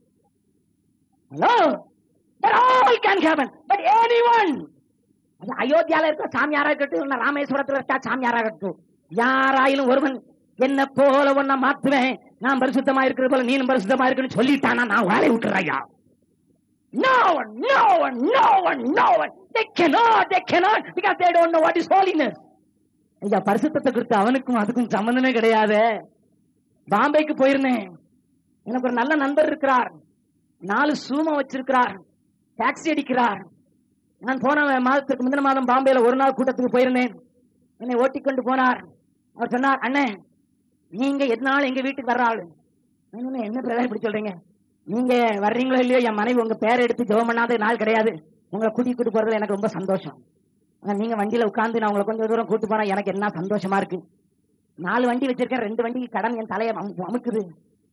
hello all can heaven but any one அது அயோத்தியால இருக்க சாமியாரா இருக்கட்டும் இல்ல ராமேஸ்வரத்துல இருக்கா சாமியாரா இருக்கட்டும் யாராயிலும் ஒருவன் என்ன போல ஒன்ன மாத்துவேன் நான் பரிசுத்தமா இருக்கிறது போல நீனும் பரிசுத்தமா இருக்குன்னு சொல்லிட்டானா நான் வேலையை விட்டுறாயா No one, no one, no one, no one. They cannot, they cannot because they don't know what is holiness. ஐயா பரிசுத்தத்தை குறித்து அவனுக்கும் அதுக்கும் சம்பந்தமே கிடையாது பாம்பேக்கு போயிருந்தேன் எனக்கு ஒரு நல்ல நண்பர் இருக்கிறார் நாலு சூமம் வச்சிருக்கிறார் டாக்ஸி அடிக்கிறார் நான் போன மாதத்துக்கு முந்தின மாதம் பாம்பேல ஒரு நாள் கூட்டத்துக்கு போயிருந்தேன் என்னை ஓட்டிக்கொண்டு போனார் அவர் சொன்னார் அண்ணே நீங்க எதனால எங்க வீட்டுக்கு வர்ற ஆளு நான் சொன்னேன், என்ன பிரதர் இப்படி சொல்றீங்க நீங்க வர்றீங்களோ இல்லையோ என் மனைவி உங்க பேரை எடுத்து ஜெபம் பண்ணாத நாள் கிடையாது உங்களை கூட்டிட்டு போறதுல எனக்கு ரொம்ப சந்தோஷம் ஆனா நீங்க வண்டியில உட்கார்ந்து நான் உங்களை கொஞ்சம் தூரம் கூட்டு போனா எனக்கு என்ன சந்தோஷமா இருக்கு நாலு வண்டி வச்சிருக்கேன் ரெண்டு வண்டிக்கு கடன் என் தலையை அமு- அமுக்குது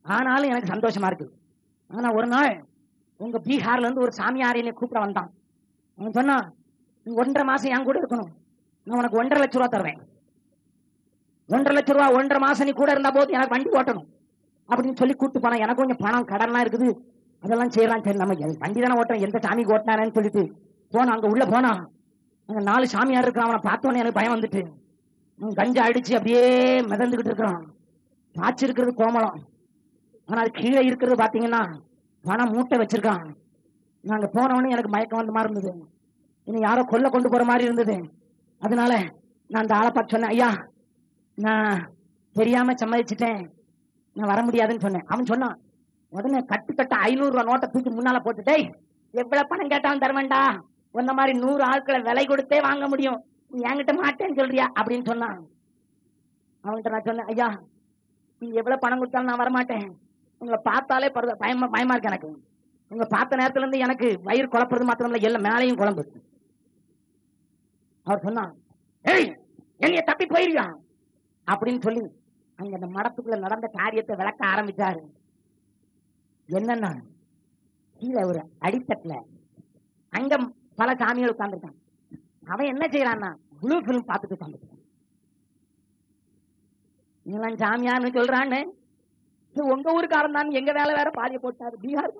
ஆனாலும் எனக்கு சந்தோஷமா இருக்கு ஆனா ஒரு நாள் உங்க பீகார்ல இருந்து ஒரு சாமியார் என்னை கூப்பிட வந்தான் அவன் சொன்னான் நீ ஒன்றரை மாசம் என் கூட இருக்கணும் நான் உனக்கு ஒன்றரை லட்ச ரூபா தருவேன் ஒன்றரை லட்ச ரூபா ஒன்றரை மாசம் நீ கூட இருந்தா போது எனக்கு வண்டி ஓட்டணும் அப்படின்னு சொல்லி கூட்டு போனா எனக்கு கொஞ்சம் பணம் கடன்லாம் இருக்குது அதெல்லாம் செய்யலாம் சரி நம்ம எ- வண்டி தானே ஓட்டுறோம் எந்த சாமிக்கு ஓட்டினானேன்னு சொல்லிட்டு போனா அங்க உள்ள போனா அங்க நாலு சாமியார் இருக்கிறான் அவனை பார்த்தோன்னே எனக்கு பயம் வந்துட்டு அவன் கஞ்சா அடிச்சு அப்படியே மிதந்துகிட்டு இருக்கிறான் காய்ச்சி இருக்கிறது கோமளம் ஆனால் கீழே இருக்கிறது பாத்தீங்கன்னா பணம் மூட்டை வச்சிருக்கான் நாங்க போனவொடனே எனக்கு மயக்கம் வந்த மாதிரி இருந்தது இனி யாரோ கொல்ல கொண்டு போற மாதிரி இருந்தது அதனால நான் அந்த ஆளை பார்த்து சொன்னேன் ஐயா நான் தெரியாம சம்மதிச்சிட்டேன் நான் வர முடியாதுன்னு சொன்னேன் அவன் சொன்னான் உடனே கட்டு கட்ட ஐநூறு ரூபா நோட்டை தூக்கி முன்னால போட்டுட்டே எவ்வளவு பணம் கேட்டாலும் தருவேன்டா உன்ன மாதிரி நூறு ஆட்களை விலை கொடுத்தே வாங்க முடியும் நீ என்கிட்ட மாட்டேன்னு சொல்றியா அப்படின்னு சொன்னான் அவன்கிட்ட நான் சொன்னேன் ஐயா நீ எவ்வளவு பணம் கொடுத்தாலும் நான் வரமாட்டேன் உங்களை பார்த்தாலே பரவ பயமா பயமா இருக்கு எனக்கு உங்களை பார்த்த நேரத்துல இருந்து எனக்கு வயிறு குழப்பறது மாத்திரம் இல்ல எல்லாம் மேலையும் குழம்பு அவர் சொன்னான் ஏய் என்னைய தப்பி போயிருவியா அப்படின்னு சொல்லி அங்க அந்த மடத்துக்குள்ள நடந்த காரியத்தை விளக்க ஆரம்பிச்சாரு என்னன்னா கீழே ஒரு அடித்தட்டுல அங்க பல சாமிகள் உட்கார்ந்துருக்கான் அவன் என்ன செய்யறான்னா ப்ளூ பிலிம் பார்த்துட்டு உட்காந்துருக்கான் நீங்களாம் சாமியார்னு சொல்றான்னு இது உங்க ஊருக்காரன் தான் எங்க வேலை வேற பாதிய போட்டாரு பீகார்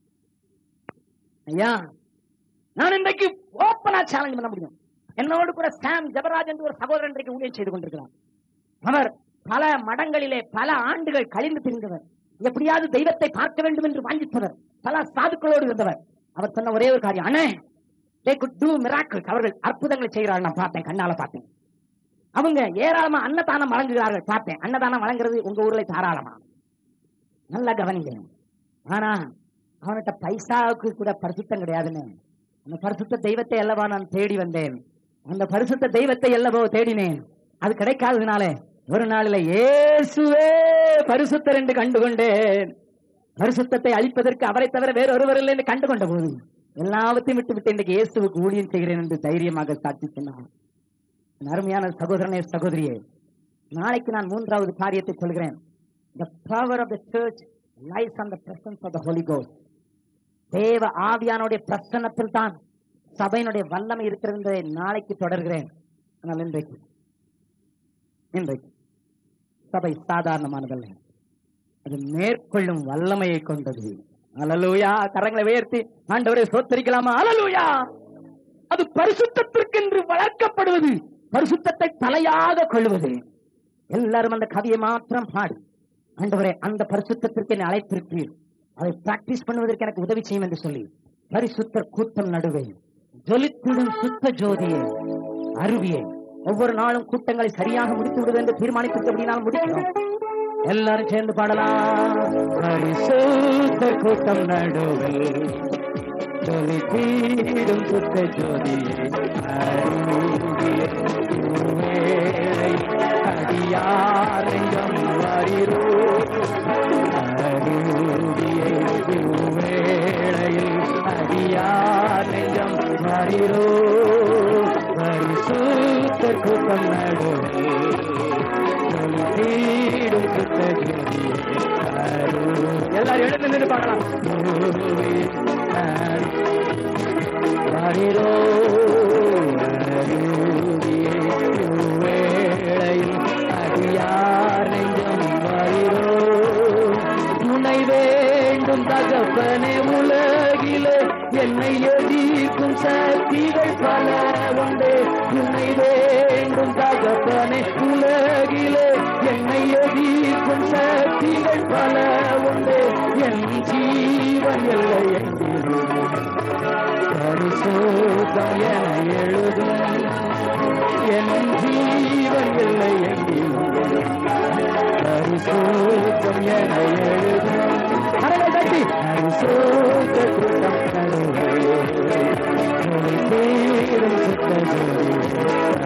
ஐயா நான் இன்றைக்கு ஓப்பனா சேலஞ்ச் பண்ண முடியும் என்னோடு கூட சாம் ஜபராஜ் என்று ஒரு சகோதரன் இன்றைக்கு ஊழியம் செய்து கொண்டிருக்கிறார் அவர் பல மடங்களிலே பல ஆண்டுகள் கழிந்து திரிந்தவர் எப்படியாவது தெய்வத்தை பார்க்க வேண்டும் என்று வாஞ்சித்தவர் பல சாதுக்களோடு இருந்தவர் அவர் சொன்ன ஒரே ஒரு காரியம் அண்ணே they could do miracles அவர்கள் அற்புதங்களை செய்கிறார்கள் நான் பார்த்தேன் கண்ணால பார்த்தேன் அவங்க ஏராளமா அன்னதானம் வழங்குகிறார்கள் பார்த்தேன் அன்னதானம் வழங்குறது உங்க ஊர்ல தாராளமா நல்லா கவனிங்க ஆனா அவன்கிட்ட பைசாவுக்கு கூட பரிசுத்தம் கிடையாதுன்னு அந்த பரிசுத்த தெய்வத்தை அல்லவா நான் தேடி வந்தேன் அந்த பரிசுத்த தெய்வத்தை அல்லவோ தேடினேன் அது கிடைக்காததுனால ஒரு நாளில இயேசுவே பரிசுத்தர் என்று கண்டுகொண்டேன் பரிசுத்தத்தை அழிப்பதற்கு அவரை தவிர வேற ஒருவர் இல்லை என்று கண்டுகொண்ட போது எல்லாவற்றையும் விட்டு விட்டு இன்றைக்கு இயேசுவுக்கு ஊழியம் செய்கிறேன் என்று தைரியமாக சாட்சி சொன்னான் என் அருமையான சகோதரனே சகோதரியே நாளைக்கு நான் மூன்றாவது காரியத்தை சொல்கிறேன் the power of the church lies on the presence of the holy ghost தேவ ஆவியானுடைய பிரசன்னத்தில் தான் சபையினுடைய வல்லமை இருக்கிறது என்பதை நாளைக்கு தொடர்கிறேன் ஆனால் இன்றைக்கு இன்றைக்கு சபை சாதாரணமானதல்ல அது மேற்கொள்ளும் வல்லமையை கொண்டது அலலூயா கரங்களை உயர்த்தி ஆண்டவரை சோத்தரிக்கலாமா அலலூயா அது பரிசுத்தத்திற்கென்று வளர்க்கப்படுவது பரிசுத்தத்தை தலையாக கொள்வது எல்லாரும் அந்த கவியை மாத்திரம் பாடு ஆண்டவரே அந்த பரிசுத்தத்திற்கு என்னை அழைத்திருக்கிறீர் அதை பிராக்டிஸ் பண்ணுவதற்கு எனக்கு உதவி செய்யும் என்று சொல்லி பரிசுத்தர் கூட்டம் நடுவே ஜொலித்திடும் சுத்த ஜோதியே அருவியே ஒவ்வொரு நாளும் கூட்டங்களை சரியாக முடித்து விடுவது என்று தீர்மானித்திருக்கபடினால் முடிக்கிறோம் எல்லாரும் சேர்ந்து பாடலாம் பரிசுத்த கூட்டம் நடுவே ஜொலித்திடும் சுத்த ஜோதியே அருவியே வேளை அடியாரெங்கம் வாரிரோ அருவியே வேளையில் அடியாரெங்கம் வாரிரோ பரிசுத்த கூட்டம் நடுவே ஜொலித்திடும் சுத்த ஜோதியே அருவியே எல்லாரும் எழுந்து நின்று பார்க்கலாம் வாரிரோ அருவியே வேளையில் அடியார் நெஞ்சம் வாரிரோ துணை வேண்டும் தகப்பனே உலகிலே என்னை எதிர்க்கும் சக்திகள் பல உண்டு துணை வேண்டும் தகப்பனே உலகிலே என்னை எதிர்க்கும் சக்திகள் பல உண்டு என் ஜீவன் இல்லை என்கிறோம் பரிசோதம் என எழுதும் என் ஜீவன் இல்லை எங்கிலும் பரிசோதம் என எழுதும் கரங்களை தட்டி பரிசோத கூட்டம் நடுவே தேடும் சுத்த